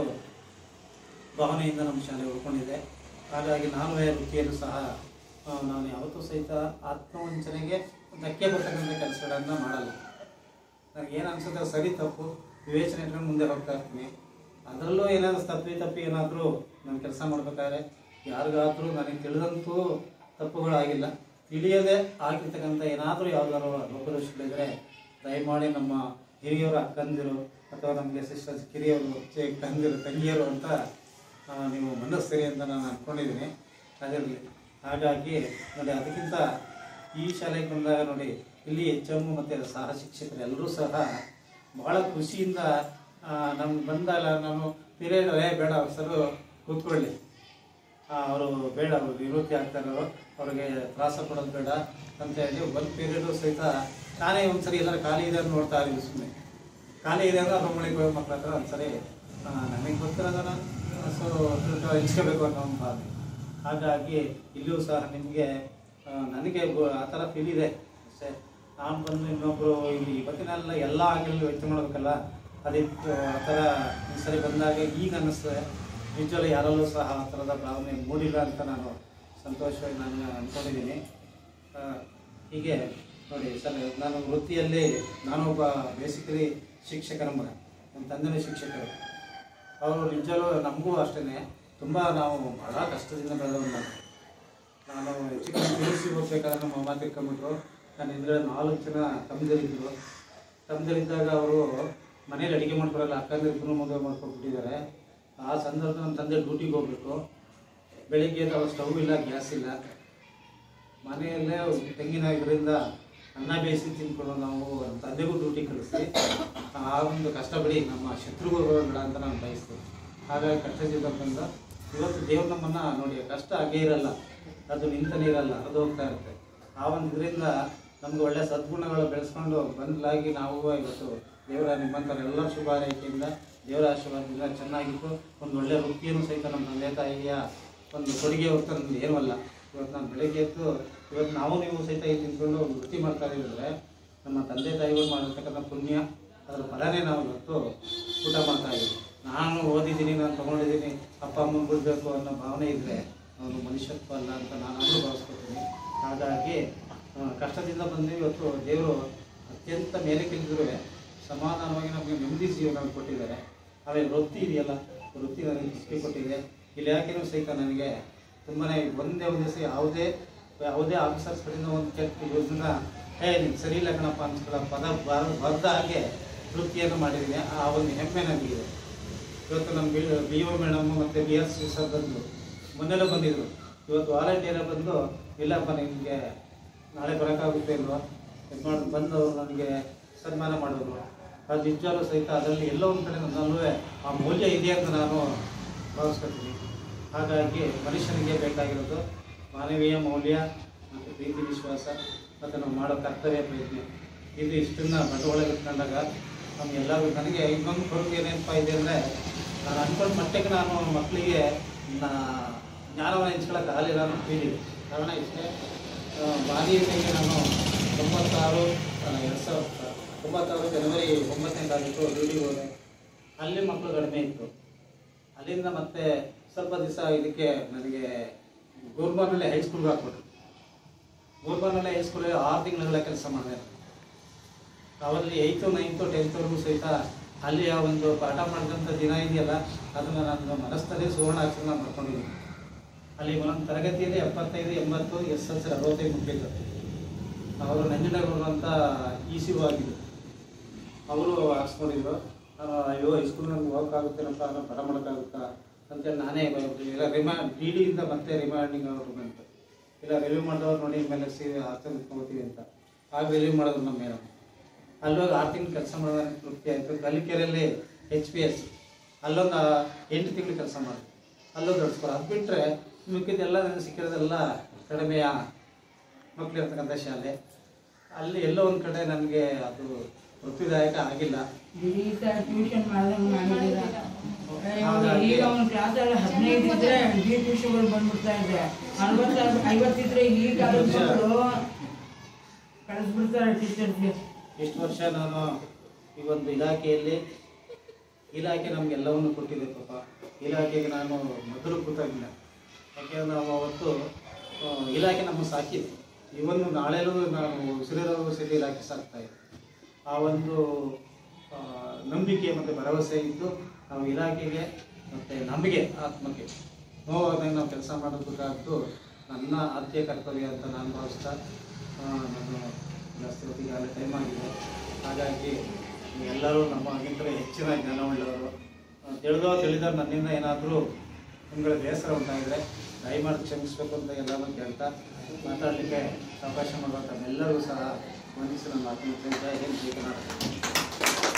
ಭಾವನೆಯಿಂದ ನಮ್ಮ ಶಾಲೆ ಉಳ್ಕೊಂಡಿದೆ ಹಾಗಾಗಿ ನಾನು ವೃತ್ತಿಯಲ್ಲೂ ಸಹ ಆ, ನಾನು ಯಾವತ್ತೂ ಸಹಿತ ಆತ್ಮವಂಚನೆಗೆ ಧಕ್ಕೆ ಬರ್ತಕ್ಕಂಥ ಕೆಲಸಗಳನ್ನು ಮಾಡಲ್ಲ ನನಗೆ ಏನು ಅನ್ಸುತ್ತೆ ಅದು ಸರಿ ತಪ್ಪು ವಿವೇಚನೆ ಇಟ್ಕೊಂಡು ಮುಂದೆ ಹೋಗ್ತಾ ಇರ್ತೀನಿ ಅದರಲ್ಲೂ ಏನಾದರೂ ತಪ್ಪಿ ತಪ್ಪಿ ಏನಾದರೂ ನಾನು ಕೆಲಸ ಮಾಡಬೇಕಾದ್ರೆ ಯಾರಿಗಾದ್ರೂ ನನಗೆ ತಿಳಿದಂತೂ ತಪ್ಪುಗಳಾಗಿಲ್ಲ ತಿಳಿಯದೆ ಆಗಿರ್ತಕ್ಕಂಥ ಏನಾದರೂ ಯಾವ್ದಾದ್ರು ಲೋಪದೋಷಗಳಿದ್ರೆ ದಯಮಾಡಿ ನಮ್ಮ ಹಿರಿಯರು ಅಕ್ಕಂದಿರು ಅಥವಾ ನಮಗೆ ಸಿಸ್ಟರ್ಸ್ ಕಿರಿಯರು ಚೆ- ತಂದಿರು ತಂಗಿಯರು ಅಂತ ಆ, ನೀವು ಮನಸ್ಸಿರಿ ಅಂತ ನಾನು ಅಂದ್ಕೊಂಡಿದ್ದೀನಿ ಅದಿರಲಿ ಹಾಗಾಗಿ ನೋಡಿ ಅದಕ್ಕಿಂತ ಈ ಶಾಲೆಗೆ ಬಂದಾಗ ನೋಡಿ ಇಲ್ಲಿ ಎಚ್ ಎಮ್ ಮತ್ತು ಸಹ ಶಿಕ್ಷಕರು ಎಲ್ಲರೂ ಸಹ ಭಾಳ ಖುಷಿಯಿಂದ ನಮ್ಗೆ ಬಂದಾಗ ನಾನು ಪೀರಿಯಡ್ ಏ ಬೇಡ ಸರ್ ಕೂತ್ಕೊಳ್ಳಿ ಅವರು ಬೇಡ ಅವರು ನಿವೃತ್ತಿ ಆಗ್ತಾರೋ ಅವ್ರಿಗೆ ತ್ರಾಸ ಕೊಡೋದು ಬೇಡ ಅಂತ ಹೇಳಿ ಒಂದು ಪೀರಿಯಡು ಸಹಿತ ನಾನೇ ಒಂದ್ಸರಿ ಎಲ್ಲರೂ ಖಾಲಿ ಇದೆ ಅಂತ ನೋಡ್ತಾ ಇದ್ದೀನಿ ಸುಮ್ಮನೆ ಖಾಲಿ ಇದೆ ಅಂದ್ರೆ ರೂಮ್ಗಳಿಗೆ ಹೋಗಿ ಮಕ್ಳ ಹತ್ರ ಒಂದ್ಸರಿ ನನಗೆ ಗೊತ್ತಿರೋದನ್ನ ಸೊ ಹಂಚ್ಕೋಬೇಕು ಅನ್ನೋ ಒಂದು ಭಾವನೆ ಹಾಗಾಗಿ ಇಲ್ಲಿಯೂ ಸಹ ನಿಮಗೆ ಆ, ನನಗೆ ಗೊ- ಆ ಥರ ಫೀಲ್ ಇದೆ ಅಷ್ಟೇ ನಾನು ಬಂದು ಇನ್ನೊಬ್ಬರು ಇಲ್ಲಿ ಇವತ್ತಿನೆಲ್ಲ ಎಲ್ಲ ಆಗಿಲ್ಲ ವ್ಯಕ್ತಿ ಮಾಡಬೇಕಲ್ಲ ಅದಿತ್ತು ಆ ಥರ ಈ ಸರಿ ಬಂದಾಗ ಈಗ ಅನ್ನಿಸ್ತದೆ ನಿಜವಲ್ಲ ಯಾರಲ್ಲೂ ಸಹ ಆ ಥರದ ಭಾವನೆ ಮೂಡಿಲ್ಲ ಅಂತ ನಾನು ಸಂತೋಷವಾಗಿ ನಾನು ಅಂದ್ಕೊಂಡಿದ್ದೀನಿ ಆ, ಹೀಗೆ ನೋಡಿ ಸರ್ ನಾನು ವೃತ್ತಿಯಲ್ಲಿ ನಾನೊಬ್ಬ ಬೇಸಿಕಲಿ ಶಿಕ್ಷಕರ ಮಗ ನನ್ನ ತಂದೆನೇ ಶಿಕ್ಷಕರು ಅವರು ನಿಜವೂ ನಮಗೂ ಅಷ್ಟೇ ತುಂಬ ನಾವು ಬಹಳ ಕಷ್ಟದಿಂದ ಬೆಳೆದವರು ನಾನು ನಾನು ಚಿಕ್ಕ ಪಿ ಯು ಸಿ ಓದ್ಬೇಕಾದ್ರೆ ನಮ್ಮ ಅಮ್ಮ ತಿಳ್ಕೊಂಬಿಟ್ರು ನಾನು ಹಿಂದ್ಗಡೆ ನಾಲ್ಕು ಜನ ತಮ್ಮದರಿದ್ದರು ತಮ್ಮದರಿದ್ದಾಗ ಅವರು ಮನೇಲಿ ಅಡುಗೆ ಮಾಡ್ಕೊಡಲ್ಲ ಅಕ್ಕಂದ್ರೆ ಇಬ್ಬರು ಮದುವೆ ಮಾಡ್ಕೊಟ್ಬಿಟ್ಟಿದ್ದಾರೆ ಆ ಸಂದರ್ಭ ನಮ್ಮ ತಂದೆ ಡ್ಯೂಟಿಗೆ ಹೋಗ್ಬೇಕು ಬೆಳಿಗ್ಗೆ ಎದ್ದು ಅವಾಗ ಸ್ಟವ್ ಇಲ್ಲ ಗ್ಯಾಸ್ ಇಲ್ಲ ಮನೆಯಲ್ಲೇ ತೆಂಗಿನ ಇದರಿಂದ ಅನ್ನ ಬೇಯಿಸಿ ತಿನ್ಕೊಂಡು ನಾವು ನಮ್ಮ ತಂದೆಗೂ ಡ್ಯೂಟಿ ಕಳಿಸಿ ಆ ಒಂದು ಕಷ್ಟ ಬಿಡಿ ನಮ್ಮ ಶತ್ರುಗಳು ಬೇಡ ಅಂತ ನಾನು ಬಯಸ್ತೀನಿ ಹಾಗಾಗಿ ಕಷ್ಟದಿಂದ ಬಂದ ಇವತ್ತು ದೇವ್ರು ನಮ್ಮನ್ನು ನೋಡಿ ಕಷ್ಟ ಹಾಗೇ ಇರಲ್ಲ ಅದು ನಿಂತ ನೀರಲ್ಲ ಅದು ಹೋಗ್ತಾ ಇರುತ್ತೆ ಆ ಒಂದು ಇದರಿಂದ ನಮ್ಗೆ ಒಳ್ಳೆ ಸದ್ಗುಣಗಳು ಬೆಳೆಸ್ಕೊಂಡು ಬಂದಲಾಗಿ ನಾವು ಇವತ್ತು ದೇವರ ನಿಮ್ಮಂಥವ್ರ ಎಲ್ಲರ ಶುಭ ಹಾರೈಕೆಯಿಂದ ದೇವರ ಆಶೀರ್ವಾದದಿಂದ ಚೆನ್ನಾಗಿತ್ತು ಒಂದು ಒಳ್ಳೆ ವೃತ್ತಿಯನ್ನು ಸಹಿತ ನಮ್ಮ ತಂದೆ ತಾಯಿಯ ಒಂದು ಕೊಡುಗೆ ಹೊರತು ನಮ್ದು ಏನೂ ಅಲ್ಲ ಇವತ್ತು ನಾನು ಬೆಳಗ್ಗೆ ಎದ್ದು ಇವತ್ತು ನಾವು ನೀವು ಸಹಿತ ಇಲ್ಲಿ ನಿಂತ್ಕೊಂಡು ಒಂದು ವೃತ್ತಿ ಮಾಡ್ತಾ ಇದ್ದರೆ ನಮ್ಮ ತಂದೆ ತಾಯಿಗಳು ಮಾಡಿರ್ತಕ್ಕಂಥ ಪುಣ್ಯ ಅದರ ಫಲನೇ ನಾವು ಇವತ್ತು ಊಟ ಮಾಡ್ತಾ ಇದ್ದೀವಿ ನಾನು ಓದಿದ್ದೀನಿ ನಾನು ತೊಗೊಂಡಿದ್ದೀನಿ ಅಪ್ಪ ಅಮ್ಮನ ಬಿಡಬೇಕು ಅನ್ನೋ ಭಾವನೆ ಇದ್ದರೆ ಅವನು ಮನುಷ್ಯತ್ವ ಅಲ್ಲ ಅಂತ ನಾನು ಭಾವಿಸ್ಕೊತೀನಿ ಹಾಗಾಗಿ ಆ, ಕಷ್ಟದಿಂದ ಬಂದು ಇವತ್ತು ದೇವರು ಅತ್ಯಂತ ಮೇಲೆ ಕೆಲ್ಲಿದ್ರು ಸಮಾಧಾನವಾಗಿ ನಮಗೆ ನೆಮ್ಮದಿ ಜೀವನ ಕೊಟ್ಟಿದ್ದಾರೆ ಆಮೇಲೆ ವೃತ್ತಿ ಇದೆಯಲ್ಲ ವೃತ್ತಿ ನನಗೆ ಖುಷಿ ಕೊಟ್ಟಿದೆ ಇಲ್ಲಿ ಯಾಕೆನೂ ಸಹಿತ ನನಗೆ ತುಂಬಾ ಒಂದೇ ಒಂದು ದಿವಸ ಯಾವುದೇ ಯಾವುದೇ ಆಫೀಸರ್ಸ್ ಕಡೆಯಿಂದ ಒಂದು ಕೆಟ್ಟ ಯೋಜನೆ ಏ ನೀನು ಸರಿ ಇಲ್ಲ ಕಣಪ್ಪ ಅನ್ಸ್ಕೊಳ್ಳೋ ಪದ ಬರ ಬರ್ದ ಹಾಗೆ ವೃತ್ತಿಯನ್ನು ಮಾಡಿದ್ದೀನಿ ಆ ಒಂದು ಹೆಮ್ಮೆ ನನಗಿದೆ ಇವತ್ತು ನಮ್ಮ ಬಿ ಬಿ ಒ ಮೇಡಮ್ ಮತ್ತು ಬಿ ಎಸ್ ಸಿ ಸರ್ ಬಂದು ಮೊನ್ನೆಲ್ಲ ಬಂದಿದ್ರು ಇವತ್ತು ವಾಲಂಟಿಯರ್ ಬಂದು ಇಲ್ಲಪ್ಪ ನಿಮಗೆ ನಾಳೆ ಬರೋಕ್ಕಾಗುತ್ತೆ ಇಲ್ವಾ ಇದು ಮಾಡಿ ಬಂದು ಅವ್ರು ನನಗೆ ಸನ್ಮಾನ ಮಾಡಿದ್ರು ಅದು ನಿಜವಾಗ್ಲೂ ಸಹಿತ ಅದರಲ್ಲಿ ಎಲ್ಲೋ ಒಂದು ಕಡೆ ನನ್ನಲ್ಲೂ ಆ ಮೌಲ್ಯ ಇದೆ ಅಂತ ನಾನು ಭಾವಿಸ್ಕೊತೀನಿ ಹಾಗಾಗಿ ಮನುಷ್ಯನಿಗೆ ಬೇಕಾಗಿರೋದು ಮಾನವೀಯ ಮೌಲ್ಯ ಮತ್ತು ಪ್ರೀತಿ ವಿಶ್ವಾಸ ಮತ್ತು ನಾವು ಮಾಡೋ ಕರ್ತವ್ಯ ಪ್ರಯತ್ನ ಇದು ಇಷ್ಟನ್ನ ಬಂಡವಾಳ ಇಟ್ಕೊಂಡಾಗ ನಮಗೆಲ್ಲರಿಗೂ ನನಗೆ ಇನ್ನೊಂದು ಕೊರತೆ ಏನಪ್ಪ ಇದೆ ಅಂದರೆ ನಾನು ಅಂದ್ಕೊಂಡ ಮಟ್ಟಕ್ಕೆ ನಾನು ಮಕ್ಕಳಿಗೆ ನಾ ಜ್ಞಾನವನ್ನು ಹೆಂಚ್ಕೊಳ್ಳೋಕೆ ಆಗಲಿಲ್ಲ ಅನ್ನೋ ಫೀಲ್ ಇದೆ ಕಾರಣ ಇಷ್ಟೇ ಆ, ಬಾಲ್ಯತೆಗೆ ನಾನು ತೊಂಬತ್ತಾರು ಆ, ಎರಡು ಸಾವಿರದ ತೊಂಬತ್ತಾರು ಜನವರಿ ಒಂಬತ್ತನೇ ತಾರೀಕು ಡ್ಯೂಟಿಗೆ ಹೋದೆ ಅಲ್ಲಿ ಮಕ್ಕಳು ಕಡಿಮೆ ಇತ್ತು ಅಲ್ಲಿಂದ ಮತ್ತೆ ಸ್ವಲ್ಪ ದಿವಸ ಇದಕ್ಕೆ ನನಗೆ ಗೋರ್ಬಾನಲ್ಲಿ ಹೈಸ್ಕೂಲ್ಗೆ ಹಾಕ್ಬಿಟ್ರು ಗೋರ್ಬಾನಲ್ಲಿ ಹೈಸ್ಕೂಲಲ್ಲಿ ಆರು ತಿಂಗಳ ಕೆಲಸ ಮಾಡಿದೆ ಅವರಲ್ಲಿ ಏಯ್ತು ನೈನ್ತು ಟೆಂತ್ವರೆಗೂ ಸಹಿತ ಅಲ್ಲಿ ಆ ಒಂದು ಪಾಠ ಮಾಡಿದಂಥ ದಿನ ಇದೆಯಲ್ಲ ಅದನ್ನು ನನ್ನ ಮನಸ್ಸಲ್ಲಿ ಸುವರ್ಣ ಅಕ್ಷರ ಬರ್ಕೊಂಡಿದ್ದೀನಿ ಅಲ್ಲಿ ಒಂದೊಂದು ತರಗತಿಯಲ್ಲಿ ಎಪ್ಪತ್ತೈದು ಎಂಬತ್ತು ಎಸ್ ಎಲ್ ಸಿ ಅರವತ್ತೈದು ಮುಗಿದ್ರು ಅವರು ನಂಜನಗೂರು ಅಂತ ಇ ಸಿ ಆಗಿದ್ರು ಅವರು ಹಾಕ್ಸ್ಕೊಂಡಿದ್ರು ನಾನು ಅಯ್ಯೋ ಹೈಸ್ಕೂಲ್ ನನಗೆ ಹೋಗೋಕ್ಕಾಗುತ್ತೇನಪ್ಪ ಅನ್ನೋ ಪಾಠ ಮಾಡೋಕ್ಕಾಗುತ್ತಾ ಅಂತೇಳಿ ನಾನೇ ಭಯಪಟ್ಟಿದ್ದೆ. ಇಲ್ಲ ರಿಮಾ ಡಿ ಡಿಯಿಂದ ಮತ್ತೆ ರಿಮೈಂಡಿಂಗ್ ಅವರು ಬಂತು ಇಲ್ಲ ರಿವ್ಯೂ ಮಾಡಿದವ್ರು ನೋಡಿ ಮೇಲೆ ಸಿ ಹಾಸ್ಟೆಲ್ ಇಟ್ಕೊಳ್ತೀವಿ ಅಂತ ಆಗ ರಿವ್ಯೂ ಮಾಡಿದ್ರು ನಮ್ಮ ಮೇಡಮ್ ಅಲ್ಲೋಗಿ ಆರು ತಿಂಗಳು ಕೆಲಸ ಮಾಡೋದು ನನಗೆ ತೃಪ್ತಿ ಆಯಿತು ಕಲಿಕೆರೆಯಲ್ಲಿ ಎಚ್ ಪಿ ಎಸ್ ಅಲ್ಲೊಂದು ಎಂಟು ತಿಂಗಳು ಕೆಲಸ ಮಾಡಿದೆ ಅಲ್ಲೊಂದು ದೊಡ್ಡ ಅದು ಬಿಟ್ಟರೆ ಮಿಕ್ಕಿದ್ದೆಲ್ಲ ನನಗೆ ಸಿಕ್ಕಿರೋದೆಲ್ಲ ಕಡಿಮೆಯ ಮಕ್ಕಳು ಇರ್ತಕ್ಕಂಥ ಶಾಲೆ ಅಲ್ಲಿ ಎಲ್ಲೋ ಒಂದು ಕಡೆ ನನಗೆ ಅದು ತೃಪ್ತಿದಾಯಕ ಆಗಿಲ್ಲ ಇಡೀ ಟ್ಯೂಷನ್ ಮಾಡ್ದಂಗೆ ಮಾಡಿದ್ದೀರ ಈಗ ಒಂದು ಕ್ಲಾಸಲ್ಲಿ ಹದಿನೈದು ಇದ್ರೆ ಡಿ ಟ್ಯೂಷನ್ಗಳು ಬಂದ್ಬಿಡ್ತಾ ಇದೆ ನಲ್ವತ್ತು ಐವತ್ತಿದ್ರೆ ಈಗ ಮಕ್ಕಳು ಕಳಿಸ್ಬಿಡ್ತಾರೆ ಟೀಚರ್ಸ್ಗೆ ಎಷ್ಟು ವರ್ಷ ನಾನು ಈ ಒಂದು ಇಲಾಖೆಯಲ್ಲಿ ಇಲಾಖೆ ನಮಗೆಲ್ಲವನ್ನು ಕೊಟ್ಟಿದೆ ಪಾಪ ಇಲಾಖೆಗೆ ನಾನು ಮೊದಲು ಕೃತಜ್ಞ ಯಾಕೆಂದ್ರೆ ನಾವು ಅವತ್ತು ಆ, ಇಲಾಖೆ ನಮ್ಮ ಸಾಕಿದೆ ಇವನ್ ನಾಳೆಲೂ ನಾನು ಉಸಿರಿರೋ ಸಹಿತ ಇಲಾಖೆ ಸಾಕ್ತಾ ಇದ್ದೆ ಆ ಒಂದು ಆ, ನಂಬಿಕೆ ಮತ್ತು ಭರವಸೆ ಇದ್ದು ನಾವು ಇಲಾಖೆಗೆ ಮತ್ತು ನಮಗೆ ಆತ್ಮಕ್ಕೆ ನೋವಾದಾಗ ನಾವು ಕೆಲಸ ಮಾಡೋದಕ್ಕಾದ್ದು ನನ್ನ ಆದ್ಯ ಕರ್ತವ್ಯ ಅಂತ ನಾನು ಭಾವಿಸ್ತಾ ಆ, ನಾನು ಜಾಸ್ತಿ ಹೊತ್ತಿಗೆ ಆಗಲೇ ಟೈಮ್ ಆಗಿದೆ ಹಾಗಾಗಿ ಎಲ್ಲರೂ ನಮಗಿಂತ ಹೆಚ್ಚಿನ ಜ್ಞಾನವುಳ್ಳವರು ಆ, ತಿಳಿದೋ ತಿಳಿದೋ ನನ್ನಿಂದ ಏನಾದರೂ ನಿಮ್ಗಳ ಬೇಸರ ಉಂಟಾಗಿದ್ರೆ ದಯಮಾಡಿ ಕ್ಷಮಿಸಬೇಕು ಅಂತ ಎಲ್ಲರೂ ಕೇಳ್ತಾ ಮಾತಾಡಲಿಕ್ಕೆ ಅವಕಾಶ ಮಾಡುವ ತಮ್ಮೆಲ್ಲರಿಗೂ ಸಹ ವಂದಿಸಿ ನನ್ನ ಮಾತನ್ನು ಏನು ಜೀವನ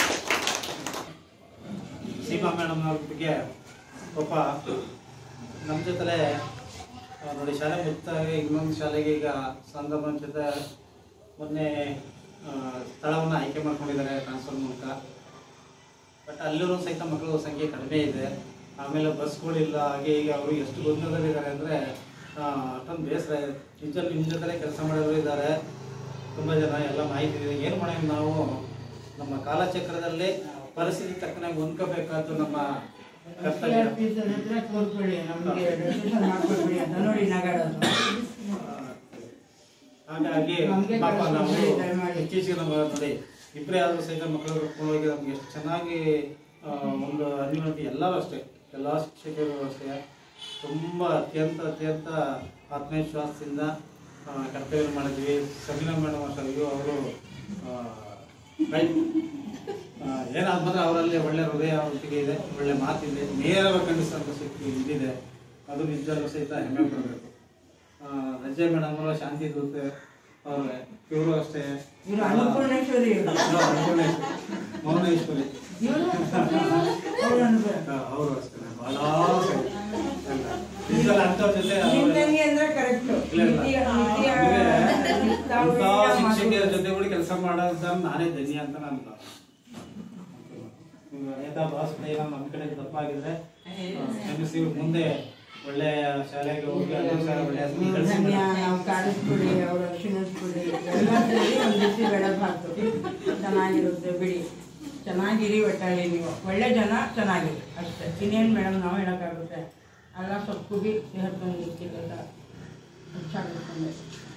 ಸೀಮಾ ಮೇಡಮ್ನವ್ರ ಬಗ್ಗೆ ಪಾಪ ನಮ್ಮ ಜೊತೆಲೇ ಆ, ನೋಡಿ ಶಾಲೆ ಮುಕ್ತಾಗಿ ಇನ್ನೊಂದು ಶಾಲೆಗೆ ಈಗ ಸಂದರ್ಭ ಜೊತೆ ಮೊನ್ನೆ ಆ, ಸ್ಥಳವನ್ನು ಆಯ್ಕೆ ಮಾಡ್ಕೊಂಡಿದ್ದಾರೆ ಟ್ರಾನ್ಸ್ಫರ್ ಮೂಲಕ ಬಟ್ ಅಲ್ಲೂ ಸಹಿತ ಮಕ್ಕಳು ಸಂಖ್ಯೆ ಕಡಿಮೆ ಇದೆ ಆಮೇಲೆ ಬಸ್ಗಳಿಲ್ಲ ಹಾಗೆ ಹೀಗೆ ಅವರು ಎಷ್ಟು ಗೊಂದಲದಲ್ಲಿದ್ದಾರೆ ಅಂದರೆ ಆ, ಅಷ್ಟೊಂದು ಬೇಸರ ಇದೆ ನಿಜಲ್ಲಿ ನಿಮ್ಮ ಜೊತೆ ಕೆಲಸ ಮಾಡೋರು ಇದ್ದಾರೆ ತುಂಬ ಜನ ಎಲ್ಲ ಮಾಹಿತಿ ಇದೆ ಏನು ಮಾಡೋಣ ನಾವು ನಮ್ಮ ಕಾಲಚಕ್ರದಲ್ಲಿ ಪರಿಸ್ಥಿತಿ ತಕ್ಕನಾಗಿ ಹೊಂದ್ಕೋಬೇಕಾದ್ದು ನಮ್ಮ ಕರ್ತವ್ಯ ತೋರ್ಸ್ಬೇಡಿ ನಮಗೆ ಡೆಸಿಷನ್ ಮಾಡ್ಕೊಡ್ಬೇಡಿ ಅಂತ ನೋಡಿ ನಗಾಡೋದು ಹಾಗಾಗಿ ನಮ್ಗೆ ಪಾಪ ನಾವು ಕಳ್ಸ್ಕೊಡ್ಬೇಡಿ ದಯಮಾಡಿ. ಇತ್ತೀಚೆಗೆ ನಮ್ಮ ನೋಡಿ ಇಬ್ಬರೇ ಆದರೂ ಸಹಿತ ಮಕ್ಕಳು ಕರ್ಕೊಂಡು ಹೋಗಿ ನಮ್ಗೆ ಎಷ್ಟು ಚೆನ್ನಾಗಿ ಆ, ಒಂದು ಅನ್ಯೂನಿಟಿ ಎಲ್ಲರೂ ಅಷ್ಟೇ ಎಲ್ಲ ಶಿಕ್ಷಕರು ಅಷ್ಟೇ ತುಂಬ ಅತ್ಯಂತ ಅತ್ಯಂತ ಆತ್ಮವಿಶ್ವಾಸದಿಂದ ಆ, ಕರ್ತವ್ಯ ಮಾಡಿದ್ವಿ ಸಬೀನಾ ಮೇಡಮ್ ಅಷ್ಟೇ ಅಯ್ಯೋ ಅವರು ಏನಾದ್ ಮಾತ್ರ ಅವರಲ್ಲಿ ಒಳ್ಳೆ ಹೃದಯ ಅವರಿಗೆ ಇದೆ ಒಳ್ಳೆ ಮಾತಿದೆ ನೇರವಾಗಿ ಖಂಡಿಸುವಂಥ ಶಕ್ತಿ ಇದಿದೆ ಅದು ನಿಜವಾಗ್ಲೂ ಸಹಿತ ಹೆಮ್ಮೆ ಪಡಬೇಕು ರಜೆ ಮೇಡಮ್ ಅವರು ಶಾಂತಿ ದೂತೆ ಅವ್ರೆ ಇವರು ಅಷ್ಟೇ ಇವ್ರು ಅನ್ನಪೂರ್ಣೇಶ್ವರಿ ಇವ್ರು. ಹಾ, ಅನ್ನಪೂರ್ಣೇಶ್ವರಿ. ಮೌನೇಶ್ವರಿ ಇವ್ರು? ಅವ್ರು ಅನ್ಬೇಡ. ಅವರು ಅಷ್ಟೇ ಬಹಳ ಸರಿ. ಎಲ್ಲ. ನಿಜವಾಗ್ಲೂ ಅಂಥವ್ರ ಜೊತೆ ಅವ್ರು- ನಿಮ್ ತಂಗಿ ಅಂದ್ರೆ correct. ಇಲ್ಲ, ಇಲ್ಲ. ನಿತ್ಯ- ನಿತ್ಯ- ಇವ್ರಿಗೆ ತಾವು ಇಂಥ ಎಲ್ಲ ಶಿಕ್ಷಕಿಯರ ಮಾತು- ಜೊತೆ ಕೂಡ ಕೆಲಸ ಮಾಡೋದ ನಾನೇ ಧನ್ಯ ಅಂತ ನಾನು ಯಥಾ ಭಾಷೆ ನಮ್ಮ ಕಡೆ ತಪ್ಪಾಗಿದ್ರೆ ಆ, ಕ್ಷಮಿಸಿ ಇವ್ರು ಮುಂದೆ ಒಳ್ಳೆ ಶಾಲೆಗೆ ಹೋಗಿ ಅದೇ ಶಾಲೆ ಒಳ್ಳೆ ಹೆಸರು ಗಳಿಸಿ ಧನ್ಯ ನಾವು ಕಾಡಿಸ್ಬಿಡಿ ಅವ್ರ ಕ್ಷಣಿಸ್ಬಿಡಿ ಎಲ್ಲ ಸೇರಿ ಒಂದು ಬಿಸಿ ಬೆಳಗ್ಗೆ ಹಾಕ್ತು ಚೆನ್ನಾಗಿರುತ್ತೆ ಬಿಡಿ ಚೆನ್ನಾಗಿರಿ ಒಟ್ಟಾಗಿ ನೀವು ಒಳ್ಳೆ ಜನ ಚೆನ್ನಾಗಿರಿ ಅಷ್ಟೇ ಇನ್ನೇನು ಮೇಡಮ್ ನಾವು ಹೇಳೋಕ್ಕಾಗುತ್ತೆ ಎಲ್ಲ ಸ್ವಲ್ಪ ಕುಗಿ ಹೇಳ್ಕೊಂಡು ಇರ್ತಿಲ್ಲ ಹೆಚ್ಚಾಗುತ್ತೆ